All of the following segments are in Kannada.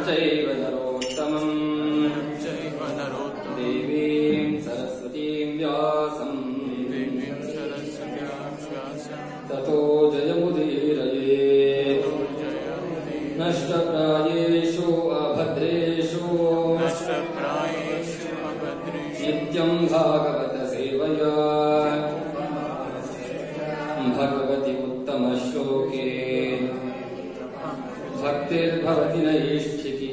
चैव नरोत्तमम् चैव नरोत्तमं देवीं सरस्वतीं व्यासम् देवीं सरस्वत्यां व्यासं ततो जयमुदीरये जयमुदे नष्टप्रायेषु अभद्रेषु नष्टप्रायेषु अभद्रेषु नित्यं भागवतसेवया भगवति उत्तमश्लोके भक्तिर्भवति नैष्ठिकी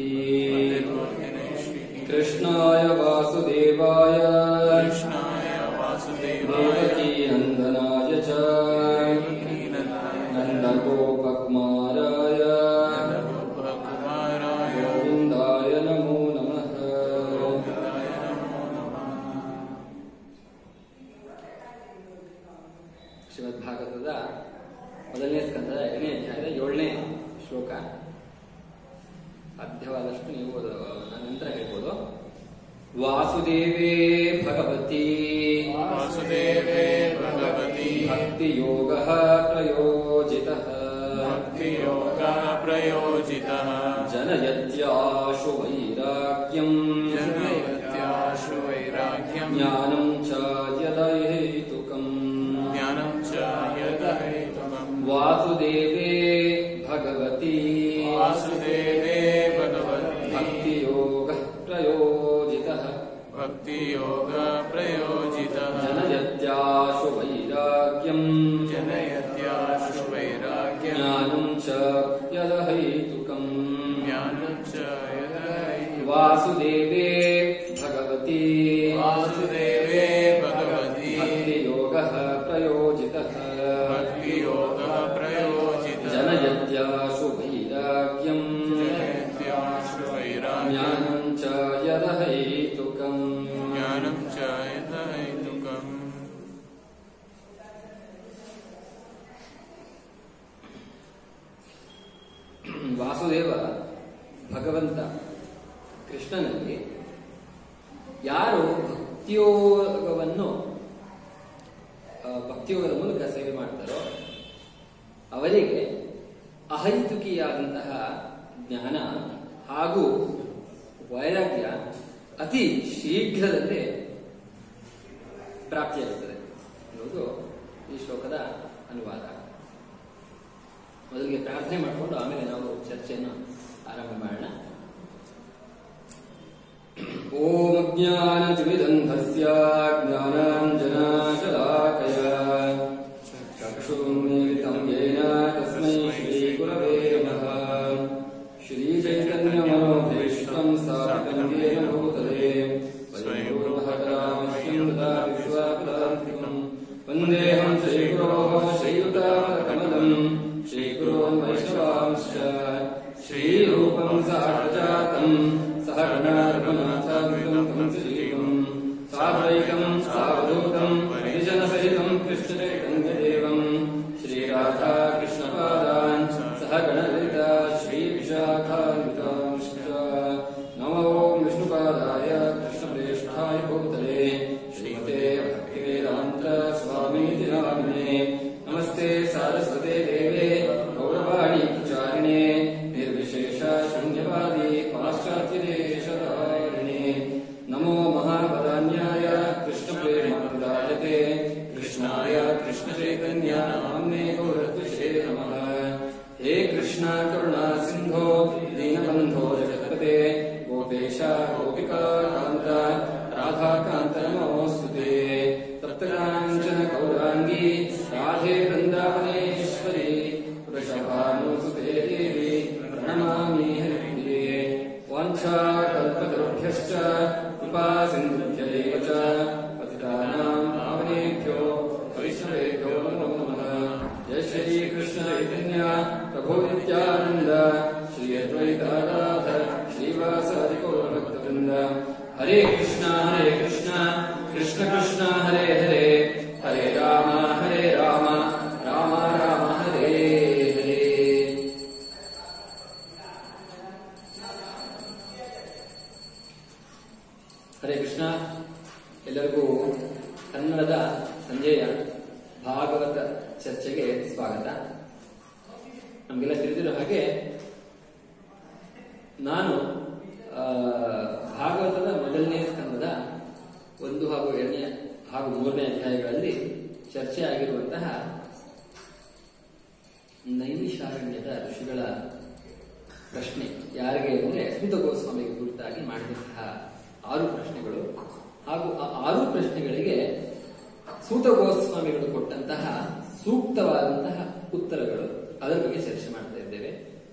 कृष्णाय वासुदेवाय कृष्णाय वासुदेवाय देवकी नन्दनाय च नन्दगोपकुमाराय गोपकुमाराय गोविन्दाय नमो नमः ಶ್ರೀಮದ್ಭಾಗವತದ ಮೊದಲನೇ ಸ್ಕಂದದ ಎರಡನೇ ಅಧ್ಯಾಯದ ಏಳನೇ ಶ್ಲೋಕ ಸಾಧ್ಯವಾದಷ್ಟು ನೀವು ಅದು ನಂತರ ಹೇಳ್ಬೋದು ವಾಸುದೇವೇ ಭಗವತಿ वासुदेवे भगवती ಭಕ್ತಿಯೋಗ ಪ್ರಯೋಜಿತ भक्तियोगः प्रयोजितः ಜನಯತ್ಯಾಶು ವೈರಾಗ್ಯಂ जनयत्याशु वैराग्यं ಜ್ಞಾನಂ ಚ ಯದಹೇತುಕಂ ज्ञानं च यदहेतुकम् ವಾಸುದೇವೇ ಭಗವತಿ वासुदेवे भगवती ಭಕ್ತಿಯೋಗ ಪ್ರಯೋಜಿತ भक्तियोगः प्रयोजितः ಜನಯತ್ಯಾಶು ವೈರಾಗ್ಯಂ जनयत्याशु वैराग्यं ಜ್ಞಾನಂ ಚ ಯದಹೇತುಕಂ ज्ञानं च यदहेतुकम् ವಾಸುದೇವೇ ಭಗವತಿ वासुदेवे भगवती ಭಕ್ತಿಯೋಗ ಪ್ರಯೋಜಿತ भक्तियोगः प्रयोजितः ಜನಯತ್ಯಾಶು ವೈರಾಗ್ಯಂ जनयत्याशु वैराग्यं ಜ್ಞಾನಂ ಚ ಯದಹೇತುಕಂ ज्ञानं च यदहेतुकम् ವಾಸುದೇವ ಭಗವಂತ ಕೃಷ್ಣನಲ್ಲಿ ಯಾರು ಭಕ್ತಿಯೋಗವನ್ನು ಆ, ಭಕ್ತಿಯೋಗದ ಮೂಲಕ ಸೇವೆ ಮಾಡ್ತಾರೋ ಅವರಿಗೆ ಅಹೈತುಕಿಯಾದಂತಹ ಜ್ಞಾನ ಹಾಗೂ ವೈರಾಗ್ಯ ಅತಿ ಶೀಘ್ರದಲ್ಲೇ ಪ್ರಾಪ್ತಿಯಾಗುತ್ತದೆ ಅನ್ನೋದು ಈ ಶ್ಲೋಕದ ಅನುವಾದ ಮೊದಲಿಗೆ ಪ್ರಾರ್ಥನೆ ಮಾಡಿಕೊಂಡು ಆಮೇಲೆ ನಾವು ಚರ್ಚೆಯನ್ನು ಆರಂಭ ಮಾಡೋಣ ಓಂ ಜ್ಞಾನತಿಮಿದಂಧಸ್ಯ ಜ್ಞಾನಾಂಜನಾಶಲಾಕಯ ಚಕ್ಷುರ್ಮೀಲಿತಂ ಯೇನ ತಸ್ಮೈ ಶ್ರೀಗುರವೇ ನಮಃ ಶ್ರೀಚೈತನ್ಯಮನೋಭೀಷ್ಟಂ ಸ್ಥಾಪಿತಂ ಯೇನ ಭೂತಲೆ ಸ್ವಯಂ ರೂಪಃ ವಿಶ್ವಾಪದಾಂತಿಕಂ ವಂದೇಹಂ ಶ್ರೀಗುರೋः श्रीयुताकमलम् श्रीगुरोन् वैष्णवांश्च श्रीरूपं साक्षातम् सहगणार्पनाथामितं तं श्रीगुम् साद्वैकम् सावधूतम् परिजनसहितम् कृष्णचैतन्यदेवम् श्रीराधा कृष्णपादान् सहगणललिता श्रीविशाखान्वितांश्च नमो विष्णुपादाय कृष्णप्रेष्ठाय भूतले श्रीमते भक्तिवेदान्त स्वामीति नामिने नमस्ते सारस्वते देवे गौरवाणी प्रचारिणे निर्विशेष शून्यवादी पाश्चात्यदेशधारिणे नमो महावदान्याय कृष्णप्रेमप्रदायते कृष्णाय कृष्णचैतन्य नाम्ने गौरत्विषे नमः हे कृष्ण करुणा सिन्धो दीनबन्धो जगत्पते गोपेश गोपिका कान्त राधाकान्त नमोऽस्तु ते तप्तकाञ्चन गौराङ्गी राधे वृन्दावनेश्वरी वृषभानुसुते देवी प्रणमामि हरिप्रिये वाञ्छाकल्पतरुभ्यश्च कृपा सिन्धुभ्य एव च पतितानाम् पावनेभ्यो वैष्णवेभ्यो नमो नमः जय श्रीकृष्ण चैतन्य प्रभो नित्यानन्द श्री अद्वैताराध श्रीवासादिगौरभक्तवृन्द हरे कृष्ण हरे कृष्ण कृष्ण कृष्ण हरे हरे हरे राम हरे राम राम राम हरे हरे ಹರೇ ಕೃಷ್ಣ ಎಲ್ಲರಿಗೂ ಕನ್ನಡದ ಸಂಜೆಯ ಭಾಗವತ ಚರ್ಚೆಗೆ ಸ್ವಾಗತ ನಮಗೆಲ್ಲ ತಿಳಿದಿರೋ ಹಾಗೆ ನಾನು ಆ, ಭಾಗವತದ ಮೊದಲನೇ ಸ್ಕಂದದ ಒಂದು ಹಾಗೂ ಎರಡನೇ ಹಾಗೂ ಮೂರನೇ ಅಧ್ಯಾಯಗಳಲ್ಲಿ ಚರ್ಚೆ ಆಗಿರುವಂತಹ ನೈಮಿಷಾರಣ್ಯದ ಋಷಿಗಳ ಪ್ರಶ್ನೆ ಯಾರಿಗೆ ಅಂದರೆ ಸ್ಮಿತ ಗೋಸ್ವಾಮಿಗೆ ಕುರಿತಾಗಿ ಮಾಡಿದಂತಹ ಆರು ಪ್ರಶ್ನೆಗಳು ಹಾಗೂ ಆ ಆರು ಪ್ರಶ್ನೆಗಳಿಗೆ ಸೂತ ಗೋಸ್ವಾಮಿಗಳು ಕೊಟ್ಟಂತಹ ಸೂಕ್ತವಾದಂತಹ ಉತ್ತರಗಳು ಅದರ ಬಗ್ಗೆ ಚರ್ಚೆ ಮಾಡ್ತಾ ಇದ್ದೇವೆ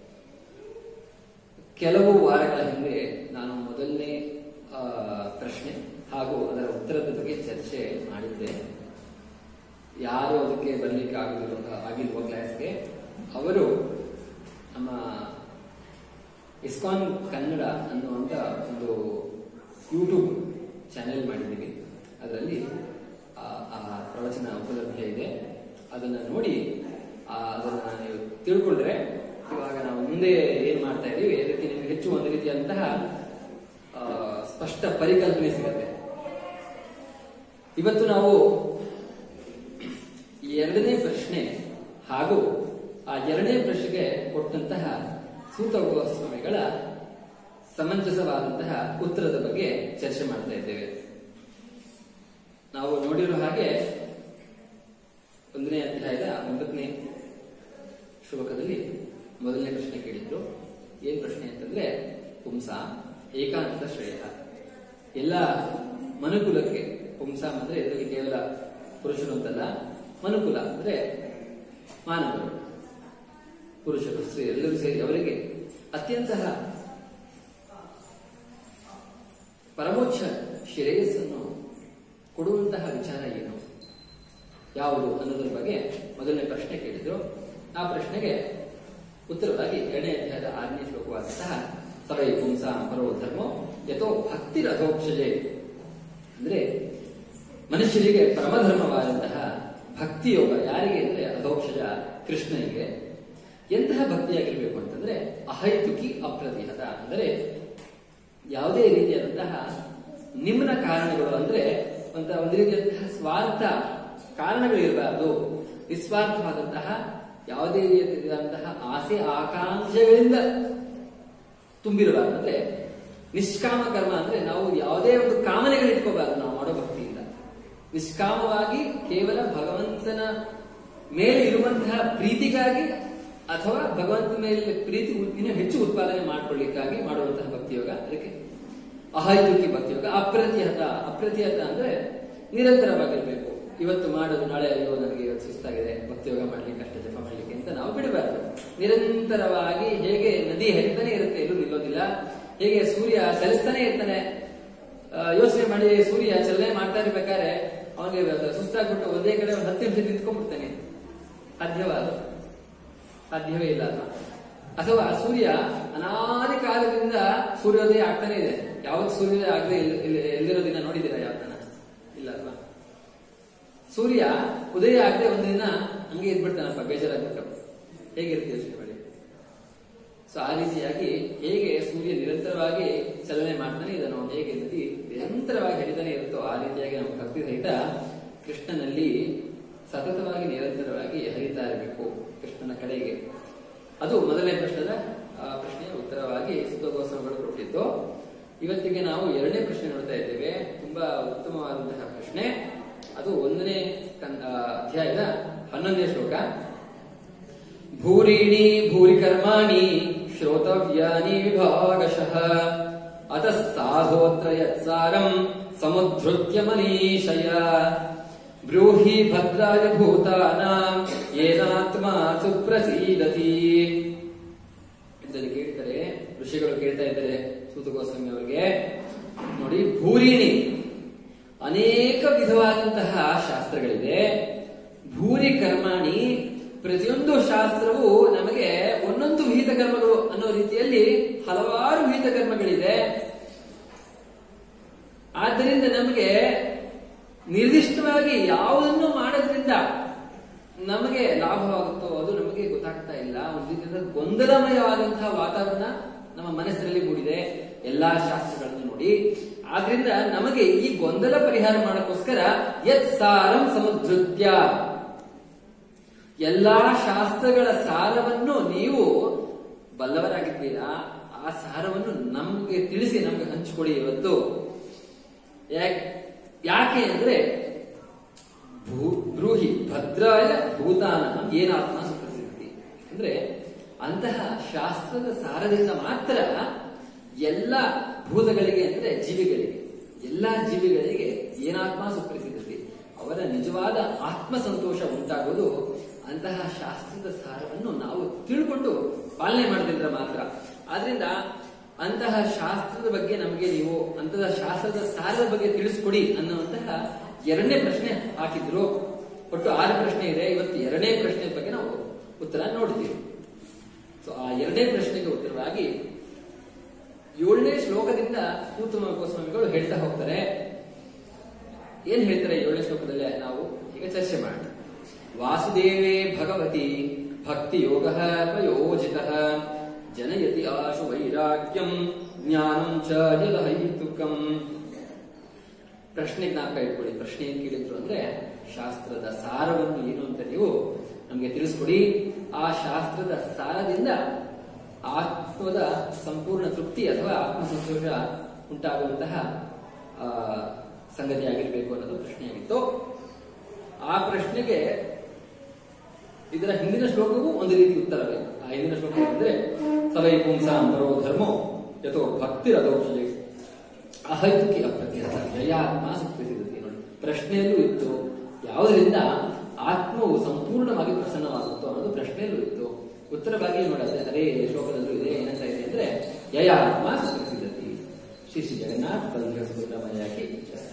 ಕೆಲವು ವಾರಗಳ ಹಿಂದೆ ನಾನು ಮೊದಲನೇ ಆ, ಪ್ರಶ್ನೆ ಹಾಗೂ ಅದರ ಉತ್ತರದ ಬಗ್ಗೆ ಚರ್ಚೆ ಮಾಡಿದ್ದೆ ಯಾರು ಅದಕ್ಕೆ ಬರಲಿಕ್ಕೆ ಆಗುದಿರುವ ಆಗಿರುವ ಕ್ಲಾಸ್ಗೆ ಅವರು ನಮ್ಮ ಇಸ್ಕಾನ್ ಕನ್ನಡ ಅನ್ನುವಂಥ ಒಂದು ಯೂಟ್ಯೂಬ್ ಚಾನೆಲ್ ಮಾಡಿದ್ದೀವಿ ಅದರಲ್ಲಿ ಆ ಆ ಪ್ರವಚನ ಉಪಲಭ್ಯ ಇದೆ ಅದನ್ನ ನೋಡಿ ಆ ಅದನ್ನ ನೀವು ತಿಳ್ಕೊಂಡ್ರೆ ಇವಾಗ ನಾವು ಮುಂದೆ ಏನ್ ಮಾಡ್ತಾ ಇದೀವಿ ಅದಕ್ಕೆ ನಿಮ್ಗೆ ಹೆಚ್ಚು ಒಂದು ರೀತಿಯಾದಂತಹ ಆ, ಸ್ಪಷ್ಟ ಪರಿಕಲ್ಪನೆ ಸಿಗುತ್ತೆ ಇವತ್ತು ನಾವು ಎರಡನೇ ಪ್ರಶ್ನೆ ಹಾಗೂ ಆ ಎರಡನೇ ಪ್ರಶ್ನೆಗೆ ಕೊಟ್ಟಂತಹ ಸೂತ ಗೋಸ್ವಾಮಿಗಳ ಸಮಂಜಸವಾದಂತಹ ಉತ್ತರದ ಬಗ್ಗೆ ಚರ್ಚೆ ಮಾಡ್ತಾ ಇದ್ದೇವೆ ನಾವು ನೋಡಿರೋ ಹಾಗೆ ಒಂದನೇ ಅಧ್ಯಾಯದ ಒಂಬತ್ತನೇ ಶ್ಲೋಕದಲ್ಲಿ ಮೊದಲನೇ ಪ್ರಶ್ನೆ ಕೇಳಿದ್ರು ಏನ್ ಪ್ರಶ್ನೆ ಅಂತಂದ್ರೆ ಪುಂಸ ಏಕಾಂತ ಶ್ರೇಯ ಎಲ್ಲ ಮನುಕುಲಕ್ಕೆ ಪುಂಸ ಅಂದ್ರೆ ಇದರಲ್ಲಿ ಕೇವಲ ಪುರುಷರು ಅಂತಲ್ಲ ಮನುಕುಲ ಅಂದ್ರೆ ಮಾನವರು ಪುರುಷರು ಸ್ತ್ರೀ ಎಲ್ಲರೂ ಸೇರಿ ಅವರಿಗೆ ಅತ್ಯಂತ ಪರಮೋಚ್ಚ ಶ್ರೇಯಸ್ಸನ್ನು ಕೊಡುವಂತಹ ವಿಚಾರ ಏನು ಯಾವುದು ಅನ್ನೋದ್ರ ಬಗ್ಗೆ ಮೊದಲನೇ ಪ್ರಶ್ನೆ ಕೇಳಿದ್ರು ಆ ಪ್ರಶ್ನೆಗೆ ಉತ್ತರವಾಗಿ ಎರಡನೇ ಅಧ್ಯಾಯದ ಆರನೇ ಶ್ಲೋಕವಾದಂತಹ ಸವೈ ಪುಂಸ ಪರೋ ಧರ್ಮೋ ಯಥೋ ಭಕ್ತಿ ರಥೋಕ್ಷಜೆ ಅಂದ್ರೆ ಮನುಷ್ಯರಿಗೆ ಪರಮಧರ್ಮವಾದಂತಹ ಭಕ್ತಿ ಯೋಗ ಯಾರಿಗೆ ಅಂದ್ರೆ ಅಧೋಕ್ಷಜ ಕೃಷ್ಣನಿಗೆ ಎಂತಹ ಭಕ್ತಿಯಾಗಿರ್ಬೇಕು ಅಂತಂದ್ರೆ ಅಹೈತುಕಿ ಅಪ್ರತಿಹತ ಅಂದರೆ ಯಾವುದೇ ರೀತಿಯಾದಂತಹ ನಿಮ್ನ ಕಾರಣಗಳು ಅಂದ್ರೆ ಅಂತ ಒಂದು ರೀತಿಯಾದಂತಹ ಸ್ವಾರ್ಥ ಕಾರಣಗಳಿರಬಾರದು ನಿಸ್ವಾರ್ಥವಾದಂತಹ ಯಾವುದೇ ರೀತಿಯಾದಂತಹ ಆಸೆ ಆಕಾಂಕ್ಷೆಗಳಿಂದ ತುಂಬಿರಬಾರದು ಅಂದ್ರೆ ನಿಷ್ಕಾಮ ಕರ್ಮ ಅಂದ್ರೆ ನಾವು ಯಾವುದೇ ಒಂದು ಕಾಮನೆಗಳಿಟ್ಕೋಬಾರದು ನಾವು ಮಾಡೋ ಭಕ್ತಿಯಿಂದ ನಿಷ್ಕಾಮವಾಗಿ ಕೇವಲ ಭಗವಂತನ ಮೇಲೆ ಇರುವಂತಹ ಪ್ರೀತಿಗಾಗಿ ಅಥವಾ ಭಗವಂತನ ಮೇಲೆ ಪ್ರೀತಿ ಉ- ಇನ್ನೂ ಹೆಚ್ಚು ಉತ್ಪಾದನೆ ಮಾಡ್ಕೊಳ್ಳಿಕ್ಕಾಗಿ ಮಾಡುವಂತಹ ಭಕ್ತಿಯೋಗ ಅದಕ್ಕೆ ಅಹೈತುಕಿ ಭಕ್ತಿಯೋಗ ಅಪ್ರತಿಹತ ಅಪ್ರತಿಹತ ಅಂದ್ರೆ ನಿರಂತರವಾಗಿರ್ಬೇಕು ಇವತ್ತು ಮಾಡೋದು ನಾಳೆ ಅಯ್ಯೋ ನನಗೆ ಇವತ್ತು ಸುಸ್ತಾಗಿದೆ ಭಕ್ತಿಯೋಗ ಮಾಡ್ಲಿಕ್ಕೆ ಅಷ್ಟೇ ಜಪ ಮಾಡ್ಲಿಕ್ಕೆ ಅಂತ ನಾವು ಬಿಡಬಾರ್ದು ನಿರಂತರವಾಗಿ ಹೇಗೆ ನದಿ ಹರಿತಾನೆ ಇರುತ್ತೆ ಎಲ್ಲೂ ನಿಲ್ಲೋದಿಲ್ಲ ಹೇಗೆ ಸೂರ್ಯ ಚಲಿಸ್ತಾನೆ ಇರ್ತಾನೆ ಆ, ಯೋಚನೆ ಮಾಡಿ ಸೂರ್ಯ ಚಲನೆ ಮಾಡ್ತಾ ಇರ್ಬೇಕಾದ್ರೆ ಅವನಿಗೆ ಸುಸ್ತಾಗ್ಬಿಟ್ಟು ಒಂದೇ ಕಡೆ ಒಂದು ಹತ್ತು ನಿಮಿಷ ನಿಂತ್ಕೊಂಡ್ಬಿಡ್ತಾನೆ ಸಾಧ್ಯವಾದ ಸಾಧ್ಯವೇ ಇಲ್ಲ ಅದು ಅಥವಾ ಸೂರ್ಯ ಅನಾದಿ ಕಾಲದಿಂದ ಸೂರ್ಯೋದಯ ಆಗ್ತಾನೆ ಇದೆ ಯಾವತ್ತು ಸೂರ್ಯೋದಯ ಆಗದೆ ಎಲ್ಲಿರೋ ದಿನ ನೋಡಿದ್ದೀರಾ ಯಾವತ್ತನ ಇಲ್ಲ ಅಲ್ವಾ ಸೂರ್ಯ ಉದಯ ಆಗದೆ ಒಂದು ದಿನ ಹಂಗೆ ಇದ್ಬಿಡ್ತಾನಪ್ಪ ಬೇಜಾರಾಗ್ಬಿಟ್ಟು ಹೇಗಿರುತ್ತೆ ಯೋಚನೆ ಮಾಡಿ ಸೊ ಆ ರೀತಿಯಾಗಿ ಹೇಗೆ ಸೂರ್ಯ ನಿರಂತರವಾಗಿ ಚಲನೆ ಮಾಡ್ತಾನೆ ಇದನ್ನು ಹೇಗೆ ನದಿ ನಿರಂತರವಾಗಿ ಹರಿತಾನೆ ಇರುತ್ತೋ ಆ ರೀತಿಯಾಗಿ ನಮ್ಮ ಭಕ್ತಿ ಸಹಿತ ಕೃಷ್ಣನಲ್ಲಿ ಸತತವಾಗಿ ನಿರಂತರವಾಗಿ ಹರಿತಾ ಇರಬೇಕು ಕೃಷ್ಣನ ಕಡೆಗೆ ಅದು ಮೊದಲನೇ ಪ್ರಶ್ನೆದ ಆ ಪ್ರಶ್ನೆಯ ಉತ್ತರವಾಗಿ ಸುಖಗೋಸ್ವಾಮಿಗಳು ಕೊಟ್ಟಿದ್ದು ಇವತ್ತಿಗೆ ನಾವು ಎರಡನೇ ಪ್ರಶ್ನೆ ನೋಡ್ತಾ ಇದ್ದೇವೆ ತುಂಬಾ ಉತ್ತಮವಾದಂತಹ ಪ್ರಶ್ನೆ ಅದು ಒಂದನೇ ಕನ್- ಆ, ಅಧ್ಯಾಯದ ಹನ್ನೊಂದನೇ ಶ್ಲೋಕ ಭೂರೀಣಿ ಭೂರಿ ಕರ್ಮಾಣಿ ಶ್ರೋತವ್ಯಾನಿ ವಿಭಾಗಶಃ ಅತಃ ಸಾಧೋತ್ರ ಯತ್ಸಾರಂ ಸಮುದ್ಧೃತ್ಯ ಮನೀಷಯ ಬ್ರೂಹಿ ಭದ್ರಾಯ ಭೂತಾನಾಂ ಏನಾತ್ಮ ಸುಪ್ರಸೀದತಿ ಇದನ್ನು ಕೇಳ್ತಾರೆ ಋಷಿಗಳು ಕೇಳ್ತಾ ಇದ್ದಾರೆ ಸೂತಗೋಸ್ವಾಮಿ ಅವರಿಗೆ ನೋಡಿ ಭೂರಿಣಿ ಅನೇಕ ವಿಧವಾದಂತಹ ಶಾಸ್ತ್ರಗಳಿದೆ ಭೂರಿ ಕರ್ಮಾಣಿ ಪ್ರತಿಯೊಂದು ಶಾಸ್ತ್ರವು ನಮಗೆ ಒಂದೊಂದು ವಿಹಿತ ಕರ್ಮಗಳು ಅನ್ನೋ ರೀತಿಯಲ್ಲಿ ಹಲವಾರು ವಿಹಿತ ಕರ್ಮಗಳಿದೆ ಆದ್ದರಿಂದ ನಮಗೆ ನಿರ್ದಿಷ್ಟವಾಗಿ ಯಾವುದನ್ನು ಮಾಡೋದ್ರಿಂದ ನಮಗೆ ಲಾಭವಾಗುತ್ತೋ ಅದು ನಮಗೆ ಗೊತ್ತಾಗ್ತಾ ಇಲ್ಲ ಒಂದು ರೀತಿಯಿಂದ ಗೊಂದಲಮಯವಾದಂತಹ ವಾತಾವರಣ ನಮ್ಮ ಮನಸ್ಸಿನಲ್ಲಿ ಮೂಡಿದೆ ಎಲ್ಲಾ ಶಾಸ್ತ್ರಗಳನ್ನು ನೋಡಿ ಆದ್ರಿಂದ ನಮಗೆ ಈ ಗೊಂದಲ ಪರಿಹಾರ ಮಾಡೋಕ್ಕೋಸ್ಕರ ಯತ್ ಸಾರಂ ಸಮುದ್ರತ್ಯ ಎಲ್ಲಾ ಶಾಸ್ತ್ರಗಳ ಸಾರವನ್ನು ನೀವು ಬಲ್ಲವರಾಗಿದ್ದೀರಾ ಆ ಸಾರವನ್ನು ನಮ್ಗೆ ತಿಳಿಸಿ ನಮ್ಗೆ ಹಂಚಿಕೊಡಿ ಇವತ್ತು ಯಾಕೆ ಯಾಕೆ ಅಂದ್ರೆ ಭೂ- ಬ್ರೂಹಿ ಭದ್ರಾಯ ಭೂತಾನ ಏನಾತ್ಮ ಸುಪ್ರಸಿದ್ಧಿ ಅಂದ್ರೆ ಅಂತಹ ಶಾಸ್ತ್ರದ ಸಾರದಿಂದ ಮಾತ್ರ ಎಲ್ಲ ಭೂತಗಳಿಗೆ ಅಂದ್ರೆ ಜೀವಿಗಳಿಗೆ ಎಲ್ಲ ಜೀವಿಗಳಿಗೆ ಏನಾತ್ಮ ಸುಪ್ರಸಿದ್ಧಿ ಅವರ ನಿಜವಾದ ಆತ್ಮ ಸಂತೋಷ ಉಂಟಾಗುವುದು ಅಂತಹ ಶಾಸ್ತ್ರದ ಸಾರವನ್ನು ನಾವು ತಿಳ್ಕೊಂಡು ಪಾಲನೆ ಮಾಡದಿದ್ರೆ ಮಾತ್ರ ಆದ್ರಿಂದ ಅಂತಹ ಶಾಸ್ತ್ರದ ಬಗ್ಗೆ ನಮಗೆ ನೀವು ಅಂತಹ ಶಾಸ್ತ್ರದ ಸಾರದ ಬಗ್ಗೆ ತಿಳಿಸ್ಕೊಡಿ ಅನ್ನುವಂತಹ ಎರಡನೇ ಪ್ರಶ್ನೆ ಹಾಕಿದ್ರು ಒಟ್ಟು ಆರು ಪ್ರಶ್ನೆ ಇದೆ ಇವತ್ತು ಎರಡನೇ ಪ್ರಶ್ನೆ ಬಗ್ಗೆ ನಾವು ಉತ್ತರ ನೋಡ್ತೀವಿ ಸೊ ಆ ಎರಡನೇ ಪ್ರಶ್ನೆಗೆ ಉತ್ತರವಾಗಿ ಏಳನೇ ಶ್ಲೋಕದಿಂದ ಕೂತಮ ಗೋಸ್ವಾಮಿಗಳು ಹೇಳ್ತಾ ಹೋಗ್ತಾರೆ ಏನ್ ಹೇಳ್ತಾರೆ ಏಳನೇ ಶ್ಲೋಕದಲ್ಲೇ ನಾವು ಈಗ ಚರ್ಚೆ ಮಾಡೋಣ ವಾಸುದೇವೇ ಭಗವತಿ ಭಕ್ತಿ ಯೋಗ ಪ್ರಯೋಜಿತ ಜನಯತಿ ಆಶು ವೈರಾಗ್ಯಂ ಜ್ಞಾನಂ ಚ ಜಲಹೈತುಕಂ ಪ್ರಶ್ನೆ ಜ್ಞಾಪಕ ಇಟ್ಕೊಳ್ಳಿ ಪ್ರಶ್ನೆ ಏನ್ ಕೇಳಿದ್ರು ಅಂದ್ರೆ ಶಾಸ್ತ್ರದ ಸಾರವನ್ನು ಏನು ಅಂತ ನೀವು ನಮಗೆ ತಿಳಿಸ್ಕೊಡಿ ಆ ಶಾಸ್ತ್ರದ ಸಾರದಿಂದ ಆತ್ಮದ ಸಂಪೂರ್ಣ ತೃಪ್ತಿ ಅಥವಾ ಆತ್ಮ ಸಂತೋಷ ಉಂಟಾಗುವಂತಹ ಆ, ಸಂಗತಿಯಾಗಿರ್ಬೇಕು ಅನ್ನೋದು ಪ್ರಶ್ನೆಯಾಗಿತ್ತು ಆ ಪ್ರಶ್ನೆಗೆ ಇದರ ಹಿಂದಿನ ಶ್ಲೋಕವೂ ಒಂದು ರೀತಿ ಉತ್ತರವೇ ಆ ಹಿಂದಿನ ಶ್ಲೋಕ ಅಂದ್ರೆ ಸವೈ ಪುಂಸಾಂ ಪರೋ ಧರ್ಮೋ ಯಥೋ ಭಕ್ತಿರದೋಕ್ಷಜೆ ಅಹೈತುಕಿ ಅಪ್ರತ್ಯರ್ಥ ಯಯಾತ್ಮ ಸುಪ್ರಸಿದ್ಧತೆ ನೋಡಿ ಪ್ರಶ್ನೆಯಲ್ಲೂ ಇತ್ತು ಯಾವುದರಿಂದ ಆತ್ಮವು ಸಂಪೂರ್ಣವಾಗಿ ಪ್ರಸನ್ನವಾಗುತ್ತೋ ಅನ್ನೋದು ಪ್ರಶ್ನೆಯಲ್ಲೂ ಇತ್ತು ಉತ್ತರವಾಗಿ ನೋಡಿದ್ರೆ ಅದೇ ಶ್ಲೋಕದಲ್ಲೂ ಇದೆ ಏನಂತ ಇದೆ ಅಂದ್ರೆ ಯಯಾತ್ಮ ಸುಪ್ರಸಿದ್ಧತೆ ಶ್ರೀ ಶ್ರೀ ಜಗನ್ನಾಥ ಬಲದೇವ ಸುಬ್ರಹ್ಮಣ್ಯಕ್ಕೆ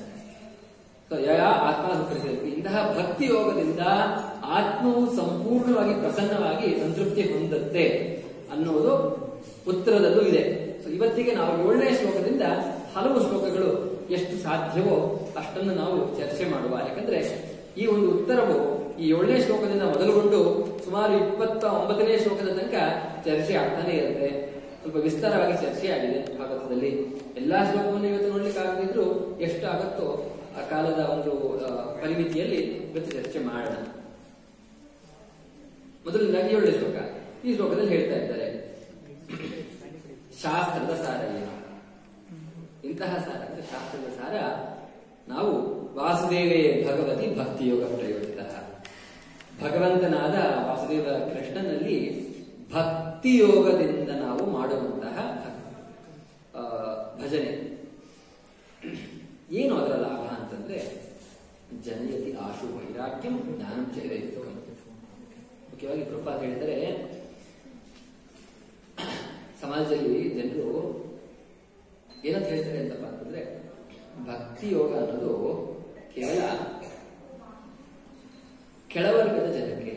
ಸೊ ಯಯ ಆತ್ಮ ಸುಪ್ರಸಿದ್ಧತೆ ಇಂತಹ ಭಕ್ತಿ ಯೋಗದಿಂದ ಆತ್ಮವು ಸಂಪೂರ್ಣವಾಗಿ ಪ್ರಸನ್ನವಾಗಿ ಸಂತೃಪ್ತಿ ಹೊಂದುತ್ತೆ ಅನ್ನೋದು ಉತ್ತರದಲ್ಲೂ ಇದೆ ಸೊ ಇವತ್ತಿಗೆ ನಾವು ಏಳನೇ ಶ್ಲೋಕದಿಂದ ಹಲವು ಶ್ಲೋಕಗಳು ಎಷ್ಟು ಸಾಧ್ಯವೋ ಅಷ್ಟನ್ನು ನಾವು ಚರ್ಚೆ ಮಾಡುವ ಯಾಕಂದ್ರೆ ಈ ಒಂದು ಉತ್ತರವು ಈ ಏಳನೇ ಶ್ಲೋಕದಿಂದ ಮೊದಲುಗೊಂಡು ಸುಮಾರು ಇಪ್ಪತ್ತ ಒಂಬತ್ತನೇ ಶ್ಲೋಕದ ತನಕ ಚರ್ಚೆ ಆಗ್ತಾನೆ ಇರುತ್ತೆ ಸ್ವಲ್ಪ ವಿಸ್ತಾರವಾಗಿ ಚರ್ಚೆ ಆಗಿದೆ ಭಾಗವತದಲ್ಲಿ ಎಲ್ಲಾ ಶ್ಲೋಕವನ್ನು ಇವತ್ತು ನೋಡ್ಲಿಕ್ಕೆ ಆಗದಿದ್ರು ಎಷ್ಟು ಆಗುತ್ತೋ ಆ ಕಾಲದ ಒಂದು ಆ, ಪರಿಮಿತಿಯಲ್ಲಿ ಇವತ್ತು ಚರ್ಚೆ ಮಾಡೋಣ ಮೊದಲನೇದಾಗಿ ಏಳನೇ ಶ್ಲೋಕ ಈ ಶ್ಲೋಕದಲ್ಲಿ ಹೇಳ್ತಾ ಇದ್ದಾರೆ ಶಾಸ್ತ್ರದ ಸಾರ ಏನು ಇಂತಹ ಸಾರ ಅಂದ್ರೆ ಶಾಸ್ತ್ರದ ಸಾರ ನಾವು ವಾಸುದೇವೇ ಭಗವತಿ ಭಕ್ತಿಯೋಗ ಪ್ರಯೋಜಿತ ಭಗವಂತನಾದ ವಾಸುದೇವ ಕೃಷ್ಣನಲ್ಲಿ ಭಕ್ತಿಯೋಗದಿಂದ ನಾವು ಮಾಡುವಂತಹ ಆ, ಭಜನೆ ಏನು ಅದರ ಲಾಭ ಅಂತಂದ್ರೆ ಜನಯತಿ ಆಶು ವೈರಾಗ್ಯಂ ಜ್ಞಾನಂ ಚೈರೈತು ಮುಖ್ಯವಾಗಿ ಪ್ರಭುಪಾದ ಹೇಳಿದರೆ ಸಮಾಜದಲ್ಲಿ ಜನರು ಏನಂತ ಹೇಳ್ತಾರೆ ಅಂತಪ್ಪ ಅಂತಂದ್ರೆ ಭಕ್ತಿ ಯೋಗ ಅನ್ನೋದು ಕೇವಲ ಕೆಳವರ್ಗದ ಜನಕ್ಕೆ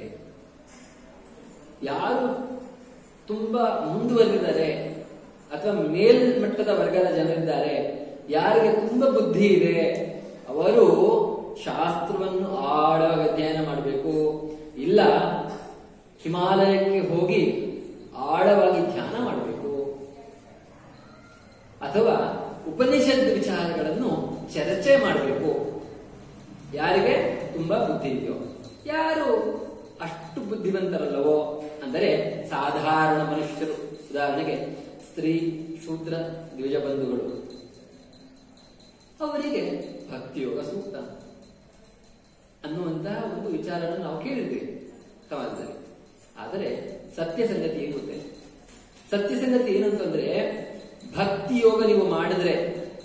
ಯಾರು ತುಂಬಾ ಮುಂದುವರೆದಿದ್ದಾರೆ ಅಥವಾ ಮೇಲ್ಮಟ್ಟದ ವರ್ಗದ ಜನರಿದ್ದಾರೆ ಯಾರಿಗೆ ತುಂಬಾ ಬುದ್ಧಿ ಇದೆ ಅವರು ಶಾಸ್ತ್ರವನ್ನು ಆಳವಾಗಿ ಅಧ್ಯಯನ ಮಾಡಬೇಕು ಇಲ್ಲ ಹಿಮಾಲಯಕ್ಕೆ ಹೋಗಿ ಆಳವಾಗಿ ಧ್ಯಾನ ಮಾಡಬೇಕು ಅಥವಾ ಉಪನಿಷತ್ ವಿಚಾರಗಳನ್ನು ಚರ್ಚೆ ಮಾಡಬೇಕು ಯಾರಿಗೆ ತುಂಬಾ ಬುದ್ಧಿ ಇದೆಯೋ ಯಾರು ಅಷ್ಟು ಬುದ್ಧಿವಂತರಲ್ಲವೋ ಅಂದರೆ ಸಾಧಾರಣ ಮನುಷ್ಯರು ಉದಾಹರಣೆಗೆ ಸ್ತ್ರೀ ಶೂದ್ರ ದ್ವಿಜ ಬಂಧುಗಳು ಅವರಿಗೆ ಭಕ್ತಿಯೋಗ ಸೂಕ್ತ ಅನ್ನುವಂತಹ ಒಂದು ವಿಚಾರವನ್ನು ನಾವು ಕೇಳಿದ್ದೇವೆ ಸಮಾಜದಲ್ಲಿ ಆದರೆ ಸತ್ಯ ಸಂಗತಿ ಏನು ಗೊತ್ತೇ ಸತ್ಯ ಸಂಗತಿ ಏನು ಅಂತಂದ್ರೆ ಭಕ್ತಿ ಯೋಗ ನೀವು ಮಾಡಿದ್ರೆ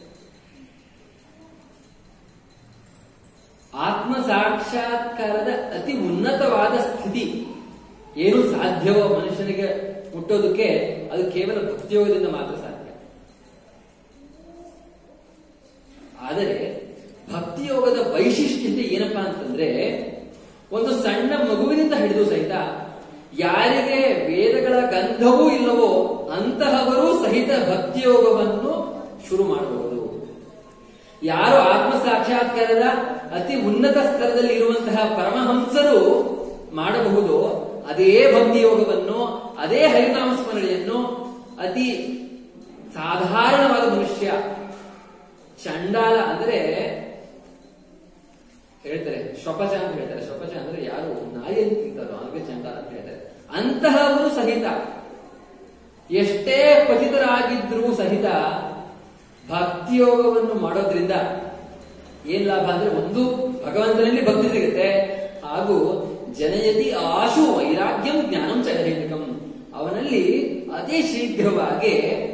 ಆತ್ಮ ಸಾಕ್ಷಾತ್ಕಾರದ ಅತಿ ಉನ್ನತವಾದ ಸ್ಥಿತಿ ಏನು ಸಾಧ್ಯವೋ ಮನುಷ್ಯನಿಗೆ ಮುಟ್ಟೋದಕ್ಕೆ ಅದು ಕೇವಲ ಭಕ್ತಿಯೋಗದಿಂದ ಮಾತ್ರ ಸಾಧ್ಯ ಆದರೆ ಭಕ್ತಿಯೋಗದ ವೈಶಿಷ್ಟ್ಯತೆ ಏನಪ್ಪಾ ಅಂತಂದ್ರೆ ಒಂದು ಸಣ್ಣ ಮಗುವಿನಿಂದ ಹಿಡಿದು ಸಹಿತ ಯಾರಿಗೆ ವೇದಗಳ ಗಂಧವೂ ಇಲ್ಲವೋ ಅಂತಹವರು ಸಹಿತ ಭಕ್ತಿಯೋಗವನ್ನು ಶುರು ಮಾಡಬಹುದು ಯಾರು ಆತ್ಮ ಸಾಕ್ಷಾತ್ಕಾರದ ಅತಿ ಉನ್ನತ ಸ್ತರದಲ್ಲಿ ಇರುವಂತಹ ಪರಮಹಂಸರು ಮಾಡಬಹುದು ಅದೇ ಭಕ್ತಿ ಯೋಗವನ್ನು ಅದೇ ಹರಿನಾಮ ಸ್ಮರಣೆಯನ್ನು ಅತಿ ಸಾಧಾರಣವಾದ ಮನುಷ್ಯ ಚಂಡಾಲ ಅಂದ್ರೆ ಹೇಳ್ತಾರೆ ಶ್ವಪಚ ಅಂತ ಹೇಳ್ತಾರೆ ಶ್ವಪಚ ಅಂದ್ರೆ ಯಾರು ನಾಯಿಯನ್ನು ತಿಂತಾರೋ ಅದಕ್ಕೆ ಚಂಡಾಲ ಅಂತ ಹೇಳ್ತಾರೆ ಅಂತಹವರು ಸಹಿತ ಎಷ್ಟೇ ಪತಿತರಾಗಿದ್ರೂ ಸಹಿತ ಭಕ್ತಿಯೋಗವನ್ನು ಮಾಡೋದ್ರಿಂದ ಏನ್ ಲಾಭ ಅಂದ್ರೆ ಒಂದು ಭಗವಂತನಲ್ಲಿ ಭಕ್ತಿ ಸಿಗುತ್ತೆ ಹಾಗೂ ಜನಯತಿ ಆಶು ವೈರಾಗ್ಯಂ ಜ್ಞಾನಂ ಚೈತನ್ಯಕಂ ಅವನಲ್ಲಿ ಅತಿ ಶೀಘ್ರವಾಗಿ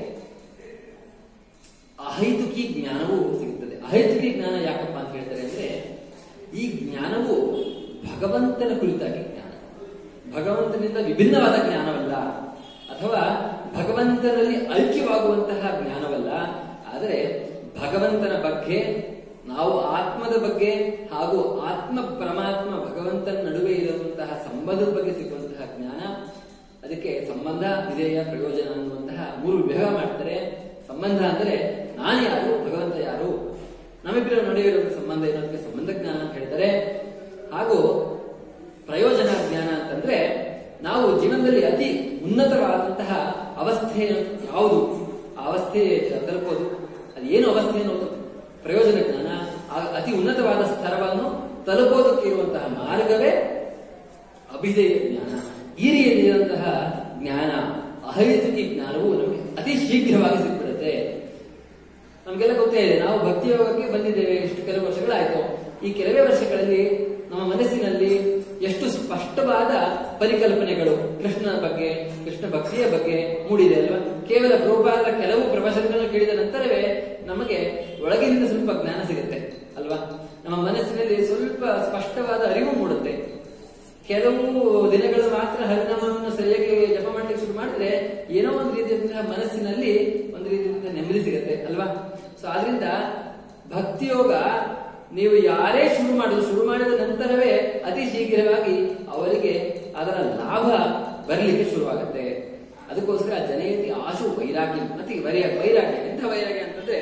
ಅಹೈತುಕಿ ಜ್ಞಾನವೂ ಸಿಗುತ್ತದೆ ಅಹೈತುಕಿ ಜ್ಞಾನ ಯಾಕಪ್ಪ ಅಂತ ಹೇಳ್ತಾರೆ ಅಂದ್ರೆ ಈ ಜ್ಞಾನವು ಭಗವಂತನ ಕುರಿತಾಗಿ ಜ್ಞಾನ ಭಗವಂತನಿಂದ ವಿಭಿನ್ನವಾದ ಜ್ಞಾನವಲ್ಲ ಅಥವಾ ಭಗವಂತನಲ್ಲಿ ಐಕ್ಯವಾಗುವಂತಹ ಜ್ಞಾನವಲ್ಲ ಆದರೆ ಭಗವಂತನ ಬಗ್ಗೆ ನಾವು ಆತ್ಮದ ಬಗ್ಗೆ ಹಾಗೂ ಆತ್ಮ ಪರಮಾತ್ಮ ಭಗವಂತನ ನಡುವೆ ಇರುವಂತಹ ಸಂಬಂಧದ ಬಗ್ಗೆ ಸಿಗುವಂತಹ ಜ್ಞಾನ ಅದಕ್ಕೆ ಸಂಬಂಧ ವಿಧೇಯ ಪ್ರಯೋಜನ ಅನ್ನುವಂತಹ ಮೂರು ವಿಭಾಗ ಮಾಡ್ತಾರೆ ಸಂಬಂಧ ಅಂದರೆ ನಾನು ಯಾರು ಭಗವಂತ ಯಾರು ನಮ್ಮಿಬ್ಬರ ನಡುವೆ ಇರುವ ಸಂಬಂಧ ಇರೋದಕ್ಕೆ ಸಂಬಂಧ ಜ್ಞಾನ ಅಂತ ಹೇಳ್ತಾರೆ ಹಾಗೂ ಪ್ರಯೋಜನ ಜ್ಞಾನ ಅಂತಂದ್ರೆ ನಾವು ಜೀವನದಲ್ಲಿ ಅತಿ ಉನ್ನತವಾದಂತಹ ಅವಸ್ಥೆ ಯಾವುದು ಆ ಅವಸ್ಥೆ ತಲುಪೋದು ಅದು ಏನು ಅವಸ್ಥೆ ಅನ್ನೋದು ಪ್ರಯೋಜನ ಜ್ಞಾನ ಆ ಅತಿ ಉನ್ನತವಾದ ಸ್ತರವನ್ನು ತಲುಪೋದಕ್ಕೆ ಇರುವಂತಹ ಮಾರ್ಗವೇ ಅಭಿಧೇಯ ಜ್ಞಾನ ಈ ರೀತಿಯಾದಂತಹ ಜ್ಞಾನ ಅಹೈತುಕಿ ಜ್ಞಾನವು ನಮಗೆ ಅತಿ ಶೀಘ್ರವಾಗಿ ಸಿಗ್ಬಿಡುತ್ತೆ ನಮಗೆಲ್ಲ ಗೊತ್ತೇ ಇದೆ ನಾವು ಭಕ್ತಿ ಯೋಗಕ್ಕೆ ಬಂದಿದ್ದೇವೆ ಇಷ್ಟು ಕೆಲವು ವರ್ಷಗಳಾಯ್ತು ಈ ಕೆಲವೇ ವರ್ಷಗಳಲ್ಲಿ ನಮ್ಮ ಮನಸ್ಸಿನಲ್ಲಿ ಎಷ್ಟು ಸ್ಪಷ್ಟವಾದ ಪರಿಕಲ್ಪನೆಗಳು ಕೃಷ್ಣನ ಬಗ್ಗೆ ಕೃಷ್ಣ ಭಕ್ತಿಯ ಬಗ್ಗೆ ಮೂಡಿದೆ ಅಲ್ವಾ ಕೇವಲ ಪ್ರಭುಪಾದರ ಕೆಲವು ಪ್ರವಚನಗಳನ್ನು ಕೇಳಿದ ನಂತರವೇ ನಮಗೆ ಒಳಗಿನಿಂದ ಸ್ವಲ್ಪ ಜ್ಞಾನ ಸಿಗುತ್ತೆ ಅಲ್ವಾ ನಮ್ಮ ಮನಸ್ಸಿನಲ್ಲಿ ಸ್ವಲ್ಪ ಸ್ಪಷ್ಟವಾದ ಅರಿವು ಮೂಡುತ್ತೆ ಕೆಲವು ದಿನಗಳು ಮಾತ್ರ ಹರಿನಾಮವನ್ನು ಸರಿಯಾಗಿ ಜಪ ಮಾಡ್ಲಿಕ್ಕೆ ಶುರು ಮಾಡಿದ್ರೆ ಏನೋ ಒಂದು ರೀತಿಯಾದಂತಹ ಮನಸ್ಸಿನಲ್ಲಿ ಒಂದು ರೀತಿಯಾದ ನೆಮ್ಮದಿ ಸಿಗುತ್ತೆ ಅಲ್ವಾ ಸೊ ಆದ್ರಿಂದ ಭಕ್ತಿಯೋಗ ನೀವು ಯಾರೇ ಶುರು ಮಾಡಿದ್ರು ಶುರು ಮಾಡಿದ ನಂತರವೇ ಅತಿ ಶೀಘ್ರವಾಗಿ ಅವರಿಗೆ ಅದರ ಲಾಭ ಬರಲಿಕ್ಕೆ ಶುರುವಾಗುತ್ತೆ ಅದಕ್ಕೋಸ್ಕರ ಜನಯತಿ ಆಶು ವೈರಾಗ್ಯ ಮತ್ತೆ ವೈರ ವೈರಾಗ್ಯ ಎಂಥ ವೈರಾಗ್ಯ ಅಂತಂದ್ರೆ